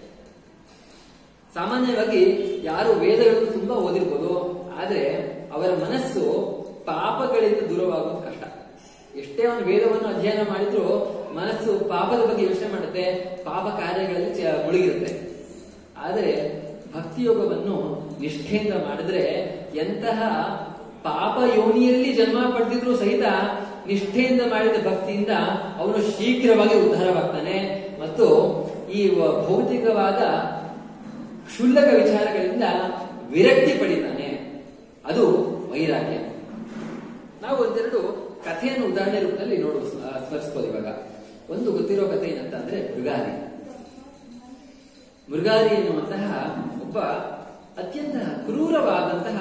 ಸಾಮಾನ್ಯವಾಗಿ ಯಾರು ವೇದಗಳನ್ನು ತುಂಬಾ ಓದಿರ್ಬೋದು ಆದ್ರೆ ಅವರ ಮನಸ್ಸು ಪಾಪಗಳಿಂದ ದೂರವಾಗೋದು ಕಷ್ಟ ಎಷ್ಟೇ ಒಂದು ವೇದವನ್ನು ಅಧ್ಯಯನ ಮಾಡಿದ್ರು ಮನಸ್ಸು ಪಾಪದ ಬಗ್ಗೆ ಯೋಚನೆ ಮಾಡುತ್ತೆ ಪಾಪ ಕಾರ್ಯಗಳಲ್ಲಿ ಚ- ಮುಳುಗಿರುತ್ತೆ ಆದರೆ ಭಕ್ತಿಯೋಗವನ್ನು ನಿಷ್ಠೆಯಿಂದ ಮಾಡಿದ್ರೆ ಎಂತಹ ಪಾಪ ಯೋನಿಯಲ್ಲಿ ಜನ್ಮ ಪಡೆದಿದ್ರು ಸಹಿತ ನಿಷ್ಠೆಯಿಂದ ಮಾಡಿದ ಭಕ್ತಿಯಿಂದ ಅವನು ಶೀಘ್ರವಾಗಿ ಉದ್ಧಾರವಾಗ್ತಾನೆ ಮತ್ತು ಈ ವ- ಭೌತಿಕವಾದ ಕ್ಷುಲ್ಲಕ ವಿಚಾರಗಳಿಂದ ವಿರಕ್ತಿ ಪಡಿತಾನೆ ಅದು ವೈರಾಗ್ಯ ನಾವು ಒಂದೆರಡು ಕಥೆಯನ್ನು ಉದಾಹರಣೆ ರೂಪದಲ್ಲಿ ನೋಡುವ ಆ, ಸ್ಮರಿಸ್ಬೋದು ಇವಾಗ ಒಂದು ಗೊತ್ತಿರೋ ಕಥೆ ಏನಂತ ಅಂದ್ರೆ ಮೃಗಾರಿ ಮೃಗಾರಿ ಎನ್ನುವಂತಹ ಒಬ್ಬ ಅತ್ಯಂತ ಕ್ರೂರವಾದಂತಹ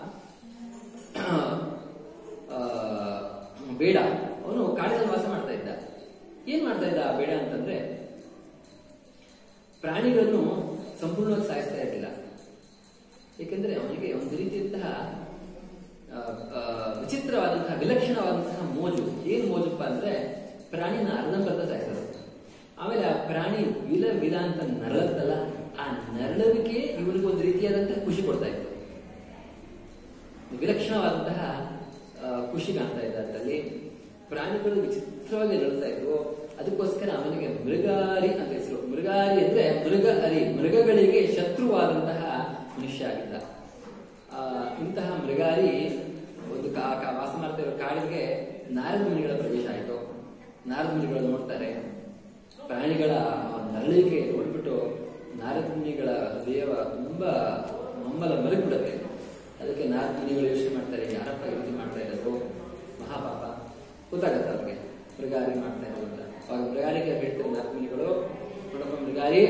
ಆ, ಬೇಡ ಅವನು ಕಾಡಿನಲ್ಲಿ ವಾಸ ಮಾಡ್ತಾ ಇದ್ದ ಏನ್ ಮಾಡ್ತಾ ಇದ್ದ ಆ ಬೇಡ ಅಂತಂದ್ರೆ ಪ್ರಾಣಿಗಳನ್ನು ಸಂಪೂರ್ಣವಾಗಿ ಸಾಯಿಸ್ತಾ ಇರಲಿಲ್ಲ ಏಕೆಂದ್ರೆ ಅವನಿಗೆ ಒಂದು ರೀತಿಯಂತಹ ಆ, ಆ, ವಿಚಿತ್ರವಾದಂತಹ ವಿಲಕ್ಷಣವಾದಂತಹ ಮೋಜು ಏನ್ ಮೋಜುಪ್ಪ ಅಂದ್ರೆ ಪ್ರಾಣಿನ ಅರ್ಧಂಬರ್ಧ ಸಾಯಿಸೋದು ಆಮೇಲೆ ಆ ಪ್ರಾಣಿ ವಿಲ ವಿಲ ಅಂತ ನರಳುತ್ತಲ್ಲ ಆ ನರಳುವಿಕೆ ಇವನಿಗೆ ಒಂದು ರೀತಿಯಾದಂತಹ ಖುಷಿ ಕೊಡ್ತಾ ಇತ್ತು ವಿಲಕ್ಷಣವಾದಂತಹ ಆ, ಖುಷಿ ಕಾಣ್ತಾ ಇದ್ದ ಅದರಲ್ಲಿ ಪ್ರಾಣಿಗಳು ವಿಚಿತ್ರವಾಗಿ ನರಳ್ತಾ ಇದ್ವು ಅದಕ್ಕೋಸ್ಕರ ಅವನಿಗೆ ಮೃಗಾರಿ ಅಂತ ಹೆಸರು ಮೃಗಾರಿ ಅಂದ್ರೆ ಮೃಗ ಅರಿ ಮೃಗಗಳಿಗೆ ಶತ್ರುವಾದಂತಹ ಮನುಷ್ಯ ಆಗಿದ್ದ ಆ, ಇಂತಹ ಮೃಗಾರಿ ಒಂದು ಕಾ ಕಾ- ವಾಸ ಮಾಡ್ತಾ ಇರೋ ಕಾಡಿಗೆ ನಾರದ ಮುನಿಗಳ ಪ್ರವೇಶ ಆಯಿತು ನಾರದ ಮುನಿಗಳು ನೋಡ್ತಾರೆ ಪ್ರಾಣಿಗಳ ಆ ನರಳಿಕೆ ನೋಡ್ಬಿಟ್ಟು ನಾರದ ಮುನಿಗಳ ದೇವ ತುಂಬಾ ಮಮ್ಮಲ ಮರುಗ್ಬಿಡುತ್ತೆ ಅದಕ್ಕೆ ನಾರದ ಮುನಿಗಳು ಯೋಚನೆ ಮಾಡ್ತಾರೆ ಯಾರಪ್ಪ ಈ ರೀತಿ ಮಾಡ್ತಾ ಇರೋದು ಮಹಾಪಾಪ ಗೊತ್ತಾಗತ್ತೆ ಅವ್ರಿಗೆ ಮೃಗಾರಿ ಮಾಡ್ತಾ ಇರೋದು ಅಂತ ಅವಾಗ ಮೃಗಾರಿಗೆ ಹೇಳ್ತಾರೆ ನಾರದ ಮುನಿಗಳು ನೋಡಪ್ಪ ಮೃಗಾರಿ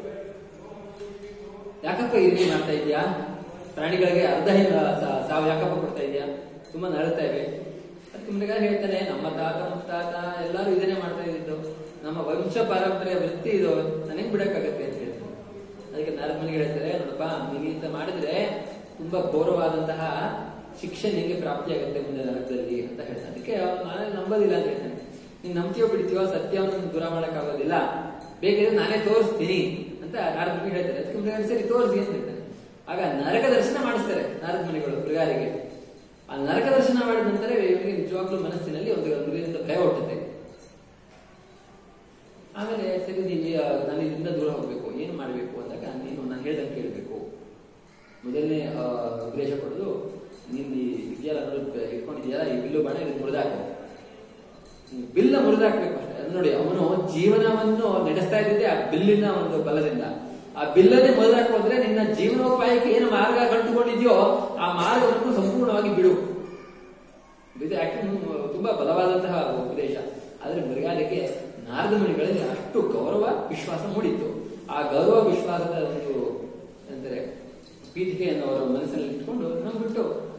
ಯಾಕಪ್ಪ ಈ ರೀತಿ ಮಾಡ್ತಾ ಇದೀಯಾ ಪ್ರಾಣಿಗಳಿಗೆ ಅರ್ಧ ಹಿಂಗ ಸಾ- ಸಾವು ಯಾಕಪ್ಪ ಕೊಡ್ತಾ ಇದೀಯಾ ತುಂಬಾ ನರಳ್ತಾ ಇವೆ ಅದಕ್ಕೆ ಮೃಗಾರಿ ಹೇಳ್ತಾನೆ ನಮ್ಮ ತಾತ ಮುತ್ತಾತ ಎಲ್ಲರೂ ಇದನ್ನೇ ಮಾಡ್ತಾ ಇದ್ದಿದ್ದು ನಮ್ಮ ವಂಶ ಪಾರಂಪರ್ಯ ವೃತ್ತಿ ಇದು ನನಗೆ ಬಿಡಕ್ಕಾಗತ್ತೆ ಅಂತ ಹೇಳ್ತಾರೆ ಅದಕ್ಕೆ ನಾರದ ಮನೆಗೆ ಹೇಳ್ತಾರೆ ನೋಡಪ್ಪ ನೀನು ಇಂತ ಮಾಡಿದ್ರೆ ತುಂಬಾ ಘೋರವಾದಂತಹ ಶಿಕ್ಷೆ ನಿಮಗೆ ಪ್ರಾಪ್ತಿಯಾಗುತ್ತೆ ಮುಂದೆ ನರಕದಲ್ಲಿ ಅಂತ ಹೇಳ್ತಾನೆ ಅದಕ್ಕೆ ನಾನು ನಂಬೋದಿಲ್ಲ ಅಂತ ಹೇಳ್ತಾನೆ ನೀನ್ ನಂಬ್ತೀಯೋ ಬಿಡ್ತೀಯೋ ಸತ್ಯವನ್ನು ದೂರ ಮಾಡಕ್ಕಾಗೋದಿಲ್ಲ ಬೇಕಿದ್ರೆ ನಾನೇ ತೋರಿಸ್ತೀನಿ ಅಂತ ನಾರದ ಮನೆಗೆ ಹೇಳ್ತಾರೆ ಅದಕ್ಕೆ ಮೃಗಾರಿ ಸರಿ ತೋರಿಸಿ ಅಂತ ಹೇಳ್ತಾನೆ ಆಗ ನರಕ ದರ್ಶನ ಮಾಡಿಸ್ತಾರೆ ನಾರದ ಮನೆಗಳು ಮೃಗಾರಿಗೆ ಆ ನರಕ ದರ್ಶನ ಮಾಡಿದ ನಂತರ ಇವರಿಗೆ ನಿಜವಾಗ್ಲೂ ಮನಸ್ಸಿನಲ್ಲಿ ಒಂದು ಒಂದು ರೀತಿಯ ಭಯ ಹುಟ್ಟುತ್ತೆ ಆಮೇಲೆ ಸರಿ ನೀವು ನಾನು ಇದರಿಂದ ದೂರ ಹೋಗ್ಬೇಕು ಏನು ಮಾಡಬೇಕು ಅಂದಾಗ ನೀನು ನಾನು ಹೇಳ್ದಂಗೆ ಕೇಳಬೇಕು ಮೊದಲನೇ ಆ, ಉಪದೇಶ ಕೊಡೋದು ನೀನು ಈ ಇದೆಯಲ್ಲ ನೋಡಿ ಇಟ್ಕೊಂಡಿದ್ಯಲ್ಲ ಈ ಬಿಲ್ಲು ಬಾಣ ಇದನ್ನ ಮುರಿದಾಕು ಬಿಲ್ಲ ಮುರಿದಾಕ್ಬೇಕು ಅಷ್ಟೇ ಅದನ್ನ ನೋಡಿ ಅವನು ಜೀವನವನ್ನು ನಡೆಸ್ತಾ ಇದ್ದಿದ್ದೆ ಆ ಬಿಲ್ಲಿನ ಒಂದು ಬಲದಿಂದ ಆ ಬಿಲ್ಲನ್ನೇ ಮೊದಲಾಕ ಹೋದ್ರೆ ನಿನ್ನ ಜೀವನೋಪಾಯಕ್ಕೆ ಏನು ಮಾರ್ಗ ಕಂಡುಕೊಂಡಿದ್ಯೋ ಆ ಮಾರ್ಗವನ್ನು ಸಂಪೂರ್ಣವಾಗಿ ಬಿಡು ಇದು ಆಕ್ಚುಲಿ ತುಂಬಾ ಬಲವಾದಂತಹ ಉಪದೇಶ ಆದ್ರೆ ಮೃಗಾಲಿಗೆ ನಾರದ ಮುನಿಗಳಲ್ಲಿ ಅಷ್ಟು ಗೌರವ ವಿಶ್ವಾಸ ಮೂಡಿತ್ತು ಆ ಗೌರವ ವಿಶ್ವಾಸದ ಒಂದು ಅಂದರೆ ಪೀಠಿಕೆಯನ್ನು ಅವರ ಮನಸ್ಸಿನಲ್ಲಿ ಇಟ್ಕೊಂಡು ನಂಬಿಟ್ಟು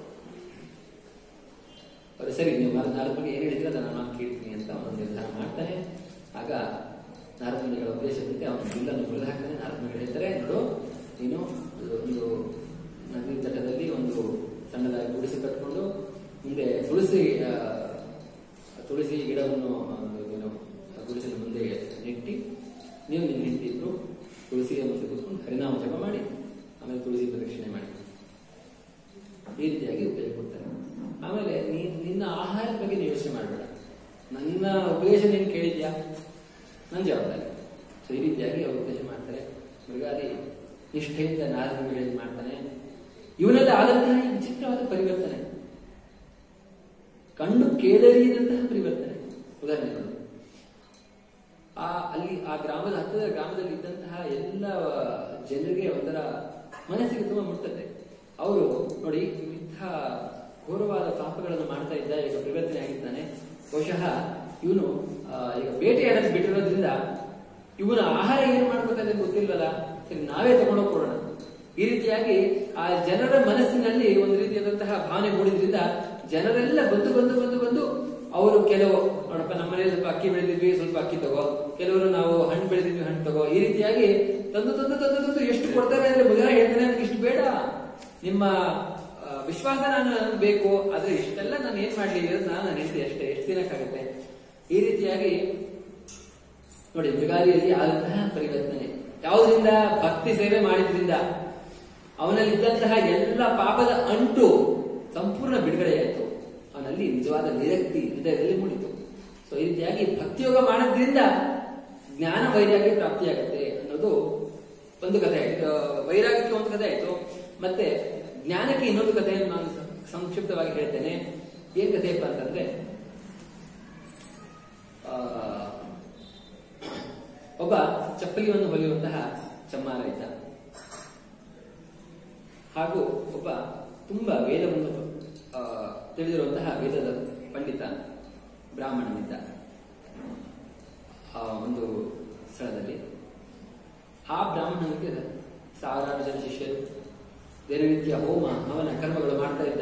ಅವರು ಸರಿ ನೀವು ನಾರದ ನಾರದ ಬಗ್ಗೆ ಏನ್ ಹೇಳಿದ್ರೆ ಅದನ್ನ ನಾನು ಕೇಳ್ತೀನಿ ಅಂತ ಅವನು ನಿರ್ಧಾರ ಮಾಡ್ತಾನೆ ಆಗ ನಾರದ ಮುನಿಗಳ ಉದ್ದೇಶದಂತೆ ಅವನು ಬಿಲ್ಲನ್ನು ಮುರಿದು ಹಾಕ್ತಾನೆ ನಾರದ ಮುನಿಗಳು ಹೇಳ್ತಾರೆ ನೋಡು ನೀನು ಒಂದು ನದಿ ತಟದಲ್ಲಿ ಒಂದು ಸಣ್ಣದಾಗಿ ಗುಡಿಸಿ ಕಟ್ಕೊಂಡು ಮುಂದೆ ತುಳಸಿ ಆ, ತುಳಸಿ ಗಿಡವನ್ನು ಒಂದು ಏನು ಗುಡಿಸಿನ ಮುಂದೆ ನೆಟ್ಟಿ ನೀವು ನಿನ್ನ ಹೆಂಡತಿ ಇಬ್ರು ತುಳಸಿಯ ಮುಂದೆ ಕೂತ್ಕೊಂಡು ಹರಿನಾಮ ಜಪ ಮಾಡಿ ಆಮೇಲೆ ತುಳಸಿ ಪ್ರದಕ್ಷಿಣೆ ಮಾಡಿ ಈ ರೀತಿಯಾಗಿ ಉಪಯೋಗ ಕೊಡ್ತಾರೆ ಆಮೇಲೆ ನೀನ್ ನಿನ್ನ ಆಹಾರದ ಬಗ್ಗೆ ನೀವು ಯೋಚನೆ ಮಾಡಬೇಡ ನನ್ನ ಉಪದೇಶ ನೀನು ಕೇಳಿದ್ಯಾ ನನ್ನ ಜವಾಬ್ದಾರಿ ಸೊ ಈ ರೀತಿಯಾಗಿ ಅವರು ಉಪದೇಶ ಮಾಡ್ತಾರೆ ಮೃಗಾದಿ ನಿಷ್ಠೆಯಿಂದ ನಾರದ ಮಾಡ್ತಾನೆ ಇವನಲ್ಲಿ ಆದಂತಹ ಈ ವಿಚಿತ್ರವಾದ ಪರಿವರ್ತನೆ ಕಣ್ಣು ಕೇಳರಿಯದಂತಹ ಪರಿವರ್ತನೆ ಉದಾಹರಣೆಗಳು ಆ ಅಲ್ಲಿ ಆ ಗ್ರಾಮದ ಹತ್ತದ ಗ್ರಾಮದಲ್ಲಿ ಇದ್ದಂತಹ ಎಲ್ಲ ಜನರಿಗೆ ಒಂಥರ ಮನಸ್ಸಿಗೆ ತುಂಬಾ ಮುಟ್ಟುತ್ತೆ ಅವರು ನೋಡಿ ಇಂಥ ಘೋರವಾದ ಪಾಪಗಳನ್ನು ಮಾಡ್ತಾ ಇದ್ದ ಈಗ ಪರಿವರ್ತನೆ ಆಗಿದ್ದಾನೆ ಬಹುಶಃ ಇವನು ಈಗ ಬೇಟೆಯಾಡೋದು ಬಿಟ್ಟಿರೋದ್ರಿಂದ ಇವನ ಆಹಾರ ಏನು ಮಾಡ್ಬೇಕಾದ್ರೆ ಗೊತ್ತಿಲ್ವಲ್ಲ ಸರಿ ನಾವೇ ತಗೊಂಡೋಗಿ ಕೊಡೋಣ ಈ ರೀತಿಯಾಗಿ ಆ ಜನರ ಮನಸ್ಸಿನಲ್ಲಿ ಒಂದು ರೀತಿಯಾದಂತಹ ಭಾವನೆ ಮೂಡಿದ್ರಿಂದ ಜನರೆಲ್ಲ ಬಂದು ಬಂದು ಬಂದು ಬಂದು ಅವರು ಕೆಲವು ನೋಡಪ್ಪ ನಮ್ಮನೇಲಿ ಸ್ವಲ್ಪ ಅಕ್ಕಿ ಬೆಳೆದಿದ್ವಿ ಸ್ವಲ್ಪ ಅಕ್ಕಿ ತಗೋ ಕೆಲವರು ನಾವು ಹಣ್ಣು ಬೆಳೆದಿದ್ವಿ ಹಣ್ಣು ತಗೋ ಈ ರೀತಿಯಾಗಿ ತಂದು ತಂದು ತಂದು ತಂದು ಎಷ್ಟು ಕೊಡ್ತಾರೆ ಅಂದ್ರೆ ಮಗ ಹೇಳ್ತಾನೆ ನನಗೆ ಇಷ್ಟು ಬೇಡ ನಿಮ್ಮ ಆ, ವಿಶ್ವಾಸ ನಾನು ನನಗೆ ಬೇಕು ಆದ್ರೆ ಇಷ್ಟೆಲ್ಲ ನಾನು ಏನ್ ಮಾಡ್ಲಿ ಇರೋದು ನಾನು ನನ್ನ ಹೆಂಡತಿ ಅಷ್ಟೇ ಎಷ್ಟು ದಿನಕ್ಕಾಗತ್ತೆ ಈ ರೀತಿಯಾಗಿ ನೋಡಿ ಮೃಗಾದಿಯಲ್ಲಿ ಆದಂತಹ ಪರಿವರ್ತನೆ ಯಾವುದರಿಂದ ಭಕ್ತಿ ಸೇವೆ ಮಾಡಿದ್ರಿಂದ ಅವನಲ್ಲಿದ್ದಂತಹ ಎಲ್ಲ ಪಾಪದ ಅಂಟು ಸಂಪೂರ್ಣ ಬಿಡುಗಡೆಯಾಯಿತು ಅವನಲ್ಲಿ ನಿಜವಾದ ನಿರಕ್ತಿ ಹೃದಯದಲ್ಲಿ ಮೂಡಿತು ಸೊ ಈ ರೀತಿಯಾಗಿ ಭಕ್ತಿಯೋಗ ಮಾಡೋದ್ರಿಂದ ಜ್ಞಾನ ವೈರಾಗ್ಯ ಪ್ರಾಪ್ತಿಯಾಗುತ್ತೆ ಅನ್ನೋದು ಒಂದು ಕಥೆ ಆಯ್ತು ವೈರಾಗ್ಯಕ್ಕೆ ಒಂದು ಕಥೆ ಆಯ್ತು ಮತ್ತೆ ಜ್ಞಾನಕ್ಕೆ ಇನ್ನೊಂದು ಕಥೆಯನ್ನು ನಾನು ಸಂಕ್ಷಿಪ್ತವಾಗಿ ಹೇಳ್ತೇನೆ ಏನ್ ಕಥೆಯಪ್ಪ ಅಂತಂದ್ರೆ ಆ, ಒಬ್ಬ ಚಪ್ಪಲಿಯನ್ನು ಹೊಲಿಯುವಂತಹ ಚಮ್ಮಾರ ಇದ್ದ ಹಾಗೂ ಒಬ್ಬ ತುಂಬಾ ವೇದವನ್ನು ಆ, ತಿಳಿದಿರುವಂತಹ ವೇದದ ಪಂಡಿತ ಬ್ರಾಹ್ಮಣನಿದ್ದ ಆ ಒಂದು ಸ್ಥಳದಲ್ಲಿ ಆ ಬ್ರಾಹ್ಮಣನಿಗೆ ಸಾವಿರಾರು ಜನ ಶಿಷ್ಯರು ದಿನನಿತ್ಯ ಹೋಮ ಹವನ ಕರ್ಮಗಳು ಮಾಡ್ತಾ ಇದ್ದ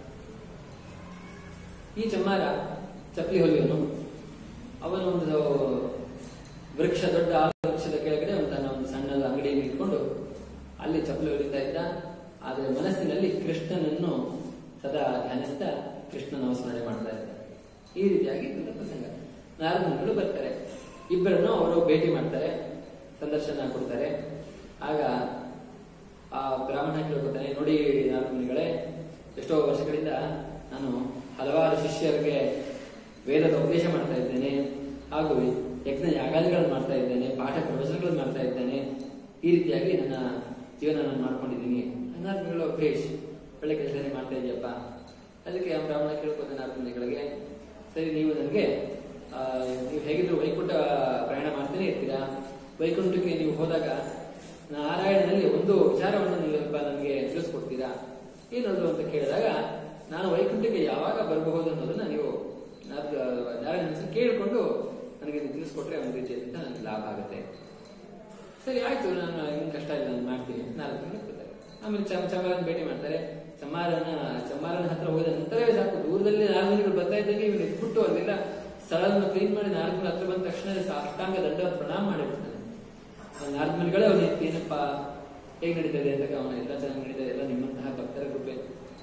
ಈ ಚಮ್ಮಾರ ಚಪ್ಪಲಿ ಹೊಲಿಯವನು ಅವನು ಒಂದು ವೃಕ್ಷ ದೊಡ್ಡ ಆಲದ ವೃಕ್ಷದ ಕೆಳಗಡೆ ಒಂದು ತನ್ನ ಒಂದು ಸಣ್ಣ ಅಂಗಡಿಯನ್ನು ಇಟ್ಕೊಂಡು ಅಲ್ಲಿ ಚಪ್ಪಲಿ ಹೊಲಿತಾ ಇದ್ದ ಆದರೆ ಮನಸ್ಸಿನಲ್ಲಿ ಕೃಷ್ಣನನ್ನು ಸದಾ ಧ್ಯಾನಿಸ್ತಾ ಕೃಷ್ಣನ ಸ್ಮರಣೆ ಮಾಡ್ತಾ ಇದ್ದ ಈ ರೀತಿಯಾಗಿ ಇದೊಂದು ಪ್ರಸಂಗ ನಾರದಮುನಿಗಳು ಬರ್ತಾರೆ ಇಬ್ಬರನ್ನು ಅವರು ಭೇಟಿ ಮಾಡ್ತಾರೆ ಸಂದರ್ಶನ ಕೊಡ್ತಾರೆ ಆಗ ಆ ಬ್ರಾಹ್ಮಣ ಕೇಳ್ಕೊತಾನೆ ನೋಡಿ ನಾರದಮುನಿಗಳೇ ಎಷ್ಟೋ ವರ್ಷಗಳಿಂದ ನಾನು ಹಲವಾರು ಶಿಷ್ಯರಿಗೆ ವೇದದ ಉಪದೇಶ ಮಾಡ್ತಾ ಇದ್ದೇನೆ ಹಾಗೂ ಯಜ್ಞ ಯಾಗಾದಿಗಳನ್ನು ಮಾಡ್ತಾ ಇದ್ದೇನೆ ಪಾಠ ಪ್ರವಚನಗಳನ್ನು ಮಾಡ್ತಾ ಇದ್ದೇನೆ ಈ ರೀತಿಯಾಗಿ ನನ್ನ ಜೀವನ ನಾನು ಮಾಡ್ಕೊಂಡಿದ್ದೀನಿ ನಾರದಮುನಿಗಳು ಭೇಷ್ ಒಳ್ಳೆ ಕೆಲಸನೇ ಮಾಡ್ತಾ ಇದೆಯಪ್ಪ ಅದಕ್ಕೆ ಆ ಬ್ರಾಹ್ಮಣ ಕೇಳ್ಕೊತಾನೆ ನಾರದಮುನಿಗಳಿಗೆ ಸರಿ ನೀವು ನನಗೆ ಆ, ನೀವು ಹೇಗಿದ್ರು ವೈಕುಂಠ ಪ್ರಯಾಣ ಮಾಡ್ತಾನೆ ಇರ್ತೀರಾ ವೈಕುಂಠಕ್ಕೆ ನೀವು ಹೋದಾಗ ನಾರಾಯಣನಲ್ಲಿ ಒಂದು ವಿಚಾರವನ್ನು ನೀವು ಸ್ವಲ್ಪ ನನಗೆ ತಿಳಿಸ್ಕೊಡ್ತೀರಾ ಏನದು ಅಂತ ಕೇಳಿದಾಗ ನಾನು ವೈಕುಂಠಕ್ಕೆ ಯಾವಾಗ ಬರಬಹುದು ಅನ್ನೋದನ್ನ ನೀವು ನಾರದ- ನಾರಾಯಣ ಹೆಸರು ಕೇಳಿಕೊಂಡು ನನಗೆ ನೀವು ತಿಳಿಸ್ಕೊಟ್ರೆ ಒಂದು ರೀತಿಯಾದಂತ ನನಗೆ ಲಾಭ ಆಗುತ್ತೆ ಸರಿ ಆಯ್ತು ನಾನು ಏನು ಕಷ್ಟ ಇಲ್ಲ ನಾನು ಮಾಡ್ತೀನಿ ಅಂತ ನಾಲ್ಕು ಜನ ಕೂತಾರೆ ಆಮೇಲೆ ಚಮ ಚಮಾರನ ಭೇಟಿ ಮಾಡ್ತಾರೆ ಚಮಾರನ ಚಮಾರನ ಹತ್ರ ಹೋದ ನಂತರವೇ ಸಾಕು ದೂರದಲ್ಲಿ ನಾಲ್ಕು ಬರ್ತಾ ಇದ್ದಂಗೆ ಇವನು ಎದ್ಬಿಟ್ಟು ಅಲ್ಲೆಲ್ಲ ಸ್ಥಳವನ್ನು ಕ್ಲೀನ್ ಮಾಡಿ ನಾಲ್ಕು ಹತ್ರ ಬಂದ ತಕ್ಷಣ ಸಾಷ್ಟಾಂಗ ದಂಡ ಪ್ರಣಾಮ ಮಾಡಿಬಿಡ್ತಾನೆ ನಾಲ್ಕು ಮನೆಗಳೇ ಅವನು ಏನಪ್ಪ ಹೇಗೆ ನಡೀತದೆ ಅಂತ ಅವನ ಎಲ್ಲ ಚೆನ್ನಾಗಿ ನಡೀತದೆ ಎಲ್ಲ ನಿಮ್ಮಂತಹ ಭಕ್ತರ ಕೃಪೆ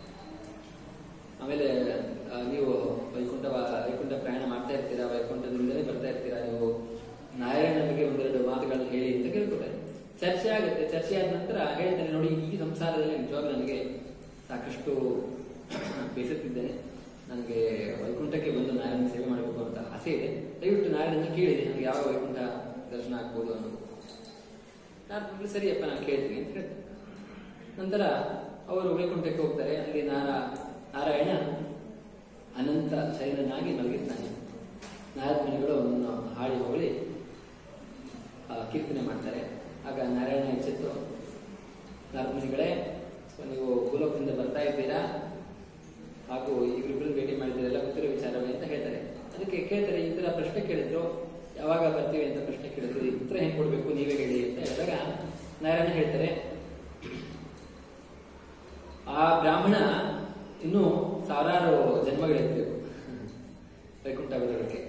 ಆಮೇಲೆ ಆ, ನೀವು ವೈಕುಂಠ ವೈಕುಂಠ ಪ್ರಯಾಣ ಮಾಡ್ತಾ ಇರ್ತೀರಾ ವೈಕುಂಠದಿಂದಲೇ ಬರ್ತಾ ಇರ್ತೀರಾ ನೀವು ನಾರಾಯಣ ಬಗ್ಗೆ ಒಂದೆರಡು ಮಾತುಗಳನ್ನ ಹೇಳಿ ಅಂತ ಕೇಳ್ಕೊತಾರೆ ಚರ್ಚೆ ಆಗುತ್ತೆ ಚರ್ಚೆ ಆದ ನಂತರ ಹೇಳ್ತಾನೆ ನೋಡಿ ಈ ಸಂಸಾರದಲ್ಲಿ ನಿಜವಾಗ್ಲೂ ನನಗೆ ಸಾಕಷ್ಟು ಬೇಸತ್ತಿದ್ದೇನೆ ನನಗೆ ವೈಕುಂಠಕ್ಕೆ ಬಂದು ನಾರಾಯಣ ಸೇವೆ ಮಾಡಬೇಕು ಅಂತ ಆಸೆ ಇದೆ ದಯವಿಟ್ಟು ನಾರಾಯಣ ಕೇಳಿದೆ ನನಗೆ ಯಾವ ವೈಕುಂಠ ದರ್ಶನ ಆಗ್ಬೋದು ಅನ್ನೋದು ನಾನು ಸರಿಯಪ್ಪ ನಾನು ಕೇಳ್ತೀನಿ ಅಂತ ಹೇಳ್ತಾರೆ ನಂತರ ಅವರು ವೈಕುಂಠಕ್ಕೆ ಹೋಗ್ತಾರೆ ಅಲ್ಲಿ ನಾರ ನಾರಾಯಣ ಅನಂತ ಶೈಲನಾಗಿ ಮಲಗಿರ್ತಾನೆ ನಾರದ ಮನೆಗಳು ಅವನನ್ನು ಹಾಡಿ ನಾರ್ಮನಿಗಳೇ ಸೊ ನೀವು ಭೂಲೋಕದಿಂದ ಬರ್ತಾ ಇದ್ದೀರಾ ಹಾಗೂ ಇವರಿಬ್ಬರು ಭೇಟಿ ಮಾಡಿದ್ದೀರಲ್ಲ ಗೊತ್ತಿರೋ ವಿಚಾರವೇ ಅಂತ ಹೇಳ್ತಾರೆ ಅದಕ್ಕೆ ಕೇಳ್ತಾರೆ ಈ ತರ ಪ್ರಶ್ನೆ ಕೇಳಿದ್ರು ಯಾವಾಗ ಬರ್ತೀವಿ ಅಂತ ಪ್ರಶ್ನೆ ಕೇಳಿದ್ರು ಈ ಉತ್ತರ ಹೆಂಗ್ ಕೊಡ್ಬೇಕು ನೀವೇ ಹೇಳಿ ಅಂತ ಹೇಳಿದಾಗ ನಾರಾಯಣ ಹೇಳ್ತಾರೆ ಆ ಬ್ರಾಹ್ಮಣ ಇನ್ನೂ ಸಾವಿರಾರು ಜನ್ಮಗಳಿರ್ಬೇಕು ವೈಕುಂಠ ಬರೋದಕ್ಕೆ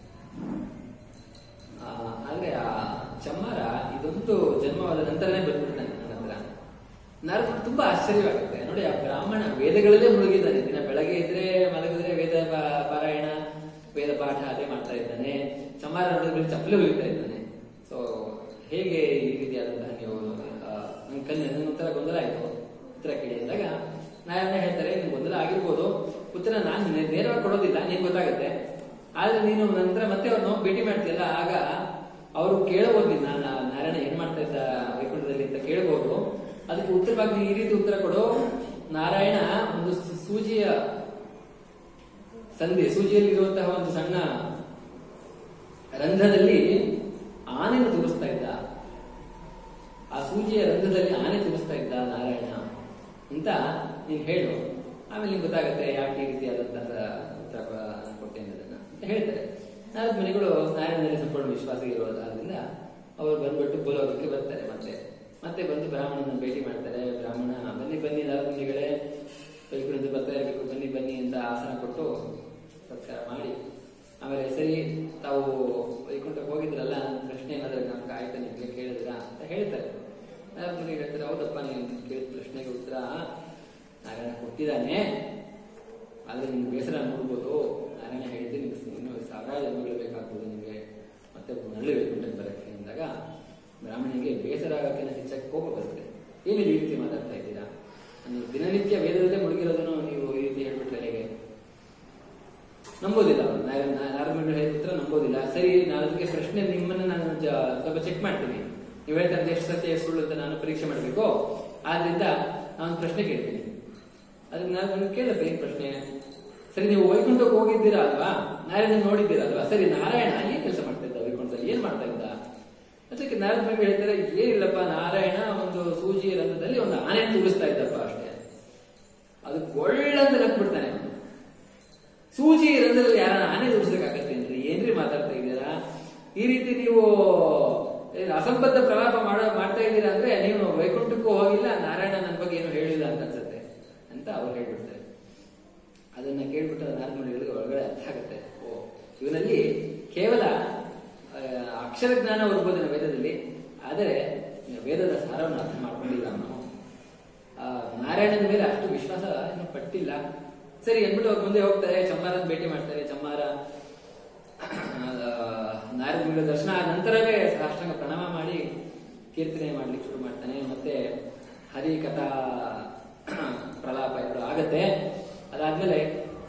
ಆ, ಆದ್ರೆ ಆ ಚಮ್ಮಾರ ಇದೊಂದು ಜನ್ಮವಾದ ನಂತರನೇ ಬಂದ್ಬಿಡ್ತಾನೆ ನನ್ನ ಹತ್ರ ನಾನು ತುಂಬಾ ಆಶ್ಚರ್ಯವಾಗುತ್ತೆ ನೋಡಿ ಆ ಬ್ರಾಹ್ಮಣ ವೇದಗಳಲ್ಲೇ ಮುಳುಗಿದ್ದಾನೆ ದಿನ ಬೆಳಗ್ಗೆ ಇದ್ರೆ ಮಲಗಿದ್ರೆ ವೇದ ಪಾ- ಪಾರಾಯಣ ವೇದ ಪಾಠ ಅದೇ ಮಾಡ್ತಾ ಇದ್ದಾನೆ ಚಮ್ಮಾರ ನೋಡಿದ್ರೆ ಚಪ್ಪಲಿ ಹೊಲಿತಾ ಇದ್ದಾನೆ ಸೊ ಹೇಗೆ ಈ ರೀತಿಯಾದಂತಹ ನೀವು ಆ, ನನ್ ಕಣ್ಣು ನನ್ನ ಉತ್ತರ ಗೊಂದಲ ಆಯ್ತು ಉತ್ತರ ಕೇಳಿ ಅಂದಾಗ ನಾರಾಯಣ ಹೇಳ್ತಾರೆ ನಿನ್ ಗೊಂದಲ ಆಗಿರ್ಬೋದು ಉತ್ತರ ನಾನು ನೇ- ನೇರವಾಗಿ ಕೊಡೋದಿಲ್ಲ ನಿನ್ ಗೊತ್ತಾಗುತ್ತೆ ಆದ್ರೆ ನೀನು ನಂತರ ಮತ್ತೆ ಅವ್ರನ್ನ ಭೇಟಿ ಮಾಡ್ತೀಯಲ್ಲ ಆಗ ಅವರು ಕೇಳಬಹುದು ನಾನು ನಾರಾಯಣ ಏನ್ ಮಾಡ್ತಾ ಇದ್ದ ವೈಕುಂಠದಲ್ಲಿ ಅಂತ ಕೇಳಬಹುದು ಅದಕ್ಕೆ ಉತ್ತರವಾಗಿ ನೀನು ಈ ರೀತಿ ಉತ್ತರ ಕೊಡು ನಾರಾಯಣ ಒಂದು ಸು- ಸೂಜಿಯ ಸಂಧಿ ಸೂಜಿಯಲ್ಲಿ ಇರುವಂತಹ ಒಂದು ಸಣ್ಣ ರಂಧ್ರದಲ್ಲಿ ಆನೆಯನ್ನು ತೋರಿಸ್ತಾ ಇದ್ದ ಆ ಸೂಜಿಯ ರಂಧ್ರದಲ್ಲಿ ಆನೆ ತೋರಿಸ್ತಾ ಇದ್ದ ನಾರಾಯಣ ಅಂತ ನೀನ್ ಹೇಳು ಆಮೇಲೆ ನಿಮ್ಗೆ ಗೊತ್ತಾಗುತ್ತೆ ಯಾಕೆ ಈ ರೀತಿಯಾದಂತಹ ಉತ್ತರ ಪ- ಕೊಟ್ಟೆ ಅನ್ನೋದನ್ನ ಅಂತ ಹೇಳ್ತಾರೆ ನಾಲ್ಕು ಮನೆಗಳು ನಾರಾಯಣದಲ್ಲಿ ಸಂಪೂರ್ಣ ವಿಶ್ವಾಸ ಇರೋದಾದ್ರಿಂದ ಅವರು ಬಂದ್ಬಿಟ್ಟು ಗೋಲೋಕಕ್ಕೆ ಬರ್ತಾರೆ ಮತ್ತೆ ಮತ್ತೆ ಬಂದು ಬ್ರಾಹ್ಮಣನ ಭೇಟಿ ಮಾಡ್ತಾರೆ ಬ್ರಾಹ್ಮಣ ಬನ್ನಿ ಬನ್ನಿ ನಾಲ್ಕು ಮನೆಗಳೇ ವೈಕುಂಠದಿಂದ ಬರ್ತಾ ಇರಬೇಕು ಬನ್ನಿ ಬನ್ನಿ ಅಂತ ಆಸನ ಕೊಟ್ಟು ಸತ್ಕಾರ ಮಾಡಿ ಆಮೇಲೆ ಸರಿ ತಾವು ವೈಕುಂಠಕ್ಕೆ ಹೋಗಿದ್ರಲ್ಲ ನನ್ನ ಪ್ರಶ್ನೆ ಏನಾದ್ರೆ ನಮ್ಗೆ ಆಯ್ತು ನಿಮ್ಗೆ ಕೇಳಿದ್ರ ಅಂತ ಹೇಳ್ತಾರೆ ನಾಲ್ಕು ಮನೆಗೆ ಹೇಳ್ತಾರೆ ಹೌದಪ್ಪ ನೀವು ಕೇಳಿದ ಪ್ರಶ್ನೆಗೆ ಉತ್ತರ ನಾರಾಯಣ ಕೊಟ್ಟಿದ್ದಾನೆ ಆದ್ರೆ ನಿಮ್ಗೆ ಬೇಸರ ನೋಡ್ಬೋದು ನಾರಾಯಣ ಹೇಳಿದ್ದೆ ನಿಮ್ಗೆ ಇನ್ನು ಸಾವಿರಾರು ಜನ್ಮಗಳು ಬೇಕಾಗ್ಬೋದು ನಿಮಗೆ ಮತ್ತೆ ಮರಳಿ ವೈಕುಂಠಕ್ಕೆ ಬರಕ್ಕೆ ಅಂದಾಗ ಬ್ರಾಹ್ಮಣಿಗೆ ಬೇಸರ ಆಗೋಕ್ಕಿಂತ ಹೆಚ್ಚಾಗಿ ಕೋಪ ಬರುತ್ತೆ ಏನಿದೆ ಈ ರೀತಿ ಮಾತಾಡ್ತಾ ಇದ್ದೀರಾ ನೀವು ದಿನನಿತ್ಯ ವೇದದಲ್ಲೇ ಮುಳುಗಿರೋದನ್ನು ನೀವು ಈ ರೀತಿ ಹೇಳ್ಬಿಟ್ರೆ ಹೇಗೆ ನಂಬೋದಿಲ್ಲ ಅವರು ನಾರ್ಮಲ್ ಹೇಳಿದ ಉತ್ತರ ನಂಬೋದಿಲ್ಲ ಸರಿ ನಾನು ಅದಕ್ಕೆ ಪ್ರಶ್ನೆ ನಿಮ್ಮನ್ನ ನಾನು ಜ- ಸ್ವಲ್ಪ ಚೆಕ್ ಮಾಡ್ತೀನಿ ನೀವು ಹೇಳ್ತಾರೆ ಎಷ್ಟು ಸತ್ಯ ಎಷ್ಟು ಸುಳ್ಳು ಅಂತ ನಾನು ಪರೀಕ್ಷೆ ಮಾಡಬೇಕು ಆದ್ರಿಂದ ನಾನು ಪ್ರಶ್ನೆ ಕೇಳ್ತೀನಿ ಅದಕ್ಕೆ ನಾನು ನಿಮ್ಗೆ ಕೇಳಪ್ಪ ಏನ್ ಪ್ರಶ್ನೆ ಸರಿ ನೀವು ವೈಕುಂಠಕ್ಕೆ ಹೋಗಿದ್ದೀರಾ ಅಲ್ವಾ ನಾರಾಯಣ ನೋಡಿದ್ದೀರಾ ಅಲ್ವಾ ಸರಿ ನಾರಾಯಣ ಏನ್ ಕೆಲಸ ಮಾಡ್ತಾ ಇದ್ದ ವೈಕುಂಠದಲ್ಲಿ ಏನ್ ಮಾಡ್ತಾ ಇದ್ದ ಅದಕ್ಕೆ ನಾರದ ಮೇಲೆ ಹೇಳ್ತಾರೆ ಏನಿಲ್ಲಪ್ಪ ನಾರಾಯಣ ಒಂದು ಸೂಜಿ ರಂಧ್ರದಲ್ಲಿ ಒಂದು ಆನೆ ತೂಗಿಸ್ತಾ ಇದ್ದಪ್ಪ ಅಷ್ಟೇ ಅದು ಒಳ್ಳಂತ ನಕ್ಬಿಡ್ತಾನೆ ಅವನು. ಸೂಜಿ ರಂಧ್ರದಲ್ಲಿ ಯಾರನ್ನ ಆನೆ ತೋರಿಸಕ್ಕಾಗತ್ತೆ ಅಂದ್ರೆ ಏನ್ರಿ ಮಾತಾಡ್ತಾ ಇದ್ದೀರಾ ಈ ರೀತಿ ನೀವು ಏನ್ ಅಸಂಬದ್ಧ ಪ್ರಲಾಪ ಮಾಡ ಮಾಡ್ತಾ ಇದ್ದೀರಾ ಅಂದ್ರೆ ನೀವು ವೈಕುಂಠಕ್ಕೂ ಹೋಗಿಲ್ಲ ನಾರಾಯಣ ನನ್ನ ಬಗ್ಗೆ ಏನು ಹೇಳಿಲ್ಲ ಅಂತ ಅನ್ಸುತ್ತೆ ಅಂತ ಅವ್ರು ಹೇಳ್ಬಿಡ್ತಾರೆ ಅದನ್ನ ಕೇಳ್ಬಿಟ್ಟು ನಾರದಮುನಿಗಳಿಗೆ ಒಳಗಡೆ ಅರ್ಥ ಆಗುತ್ತೆ ಓ ಇವನಲ್ಲಿ ಕೇವಲ ಆ, ಅಕ್ಷರ ಜ್ಞಾನ ಬರ್ಬೋದಿನ ವೇದದಲ್ಲಿ ಆದರೆ ವೇದದ ಸಾರವನ್ನು ಅರ್ಥ ಮಾಡ್ಕೊಂಡಿಲ್ಲ ಅವನು ಆ, ನಾರಾಯಣನ ಮೇಲೆ ಅಷ್ಟು ವಿಶ್ವಾಸ ಇನ್ನು ಪಟ್ಟಿಲ್ಲ ಸರಿ ಅಂದ್ಬಿಟ್ಟು ಅವ್ರು ಮುಂದೆ ಹೋಗ್ತಾರೆ ಚಮ್ಮಾರನ ಭೇಟಿ ಮಾಡ್ತಾರೆ ಚಮ್ಮಾರ ನಾರದ ಮುನಿಗಳ ದರ್ಶನ ಆದ ನಂತರವೇ ಸಾಷ್ಟಾಂಗ ಪ್ರಣಾಮ ಮಾಡಿ ಕೀರ್ತನೆ ಮಾಡ್ಲಿಕ್ಕೆ ಶುರು ಮಾಡ್ತಾನೆ ಮತ್ತೆ ಹರಿ ಕಥಾ ಪ್ರಲಾಪ ಎರಡು ಆಗತ್ತೆ ಅದಾದ್ಮೇಲೆ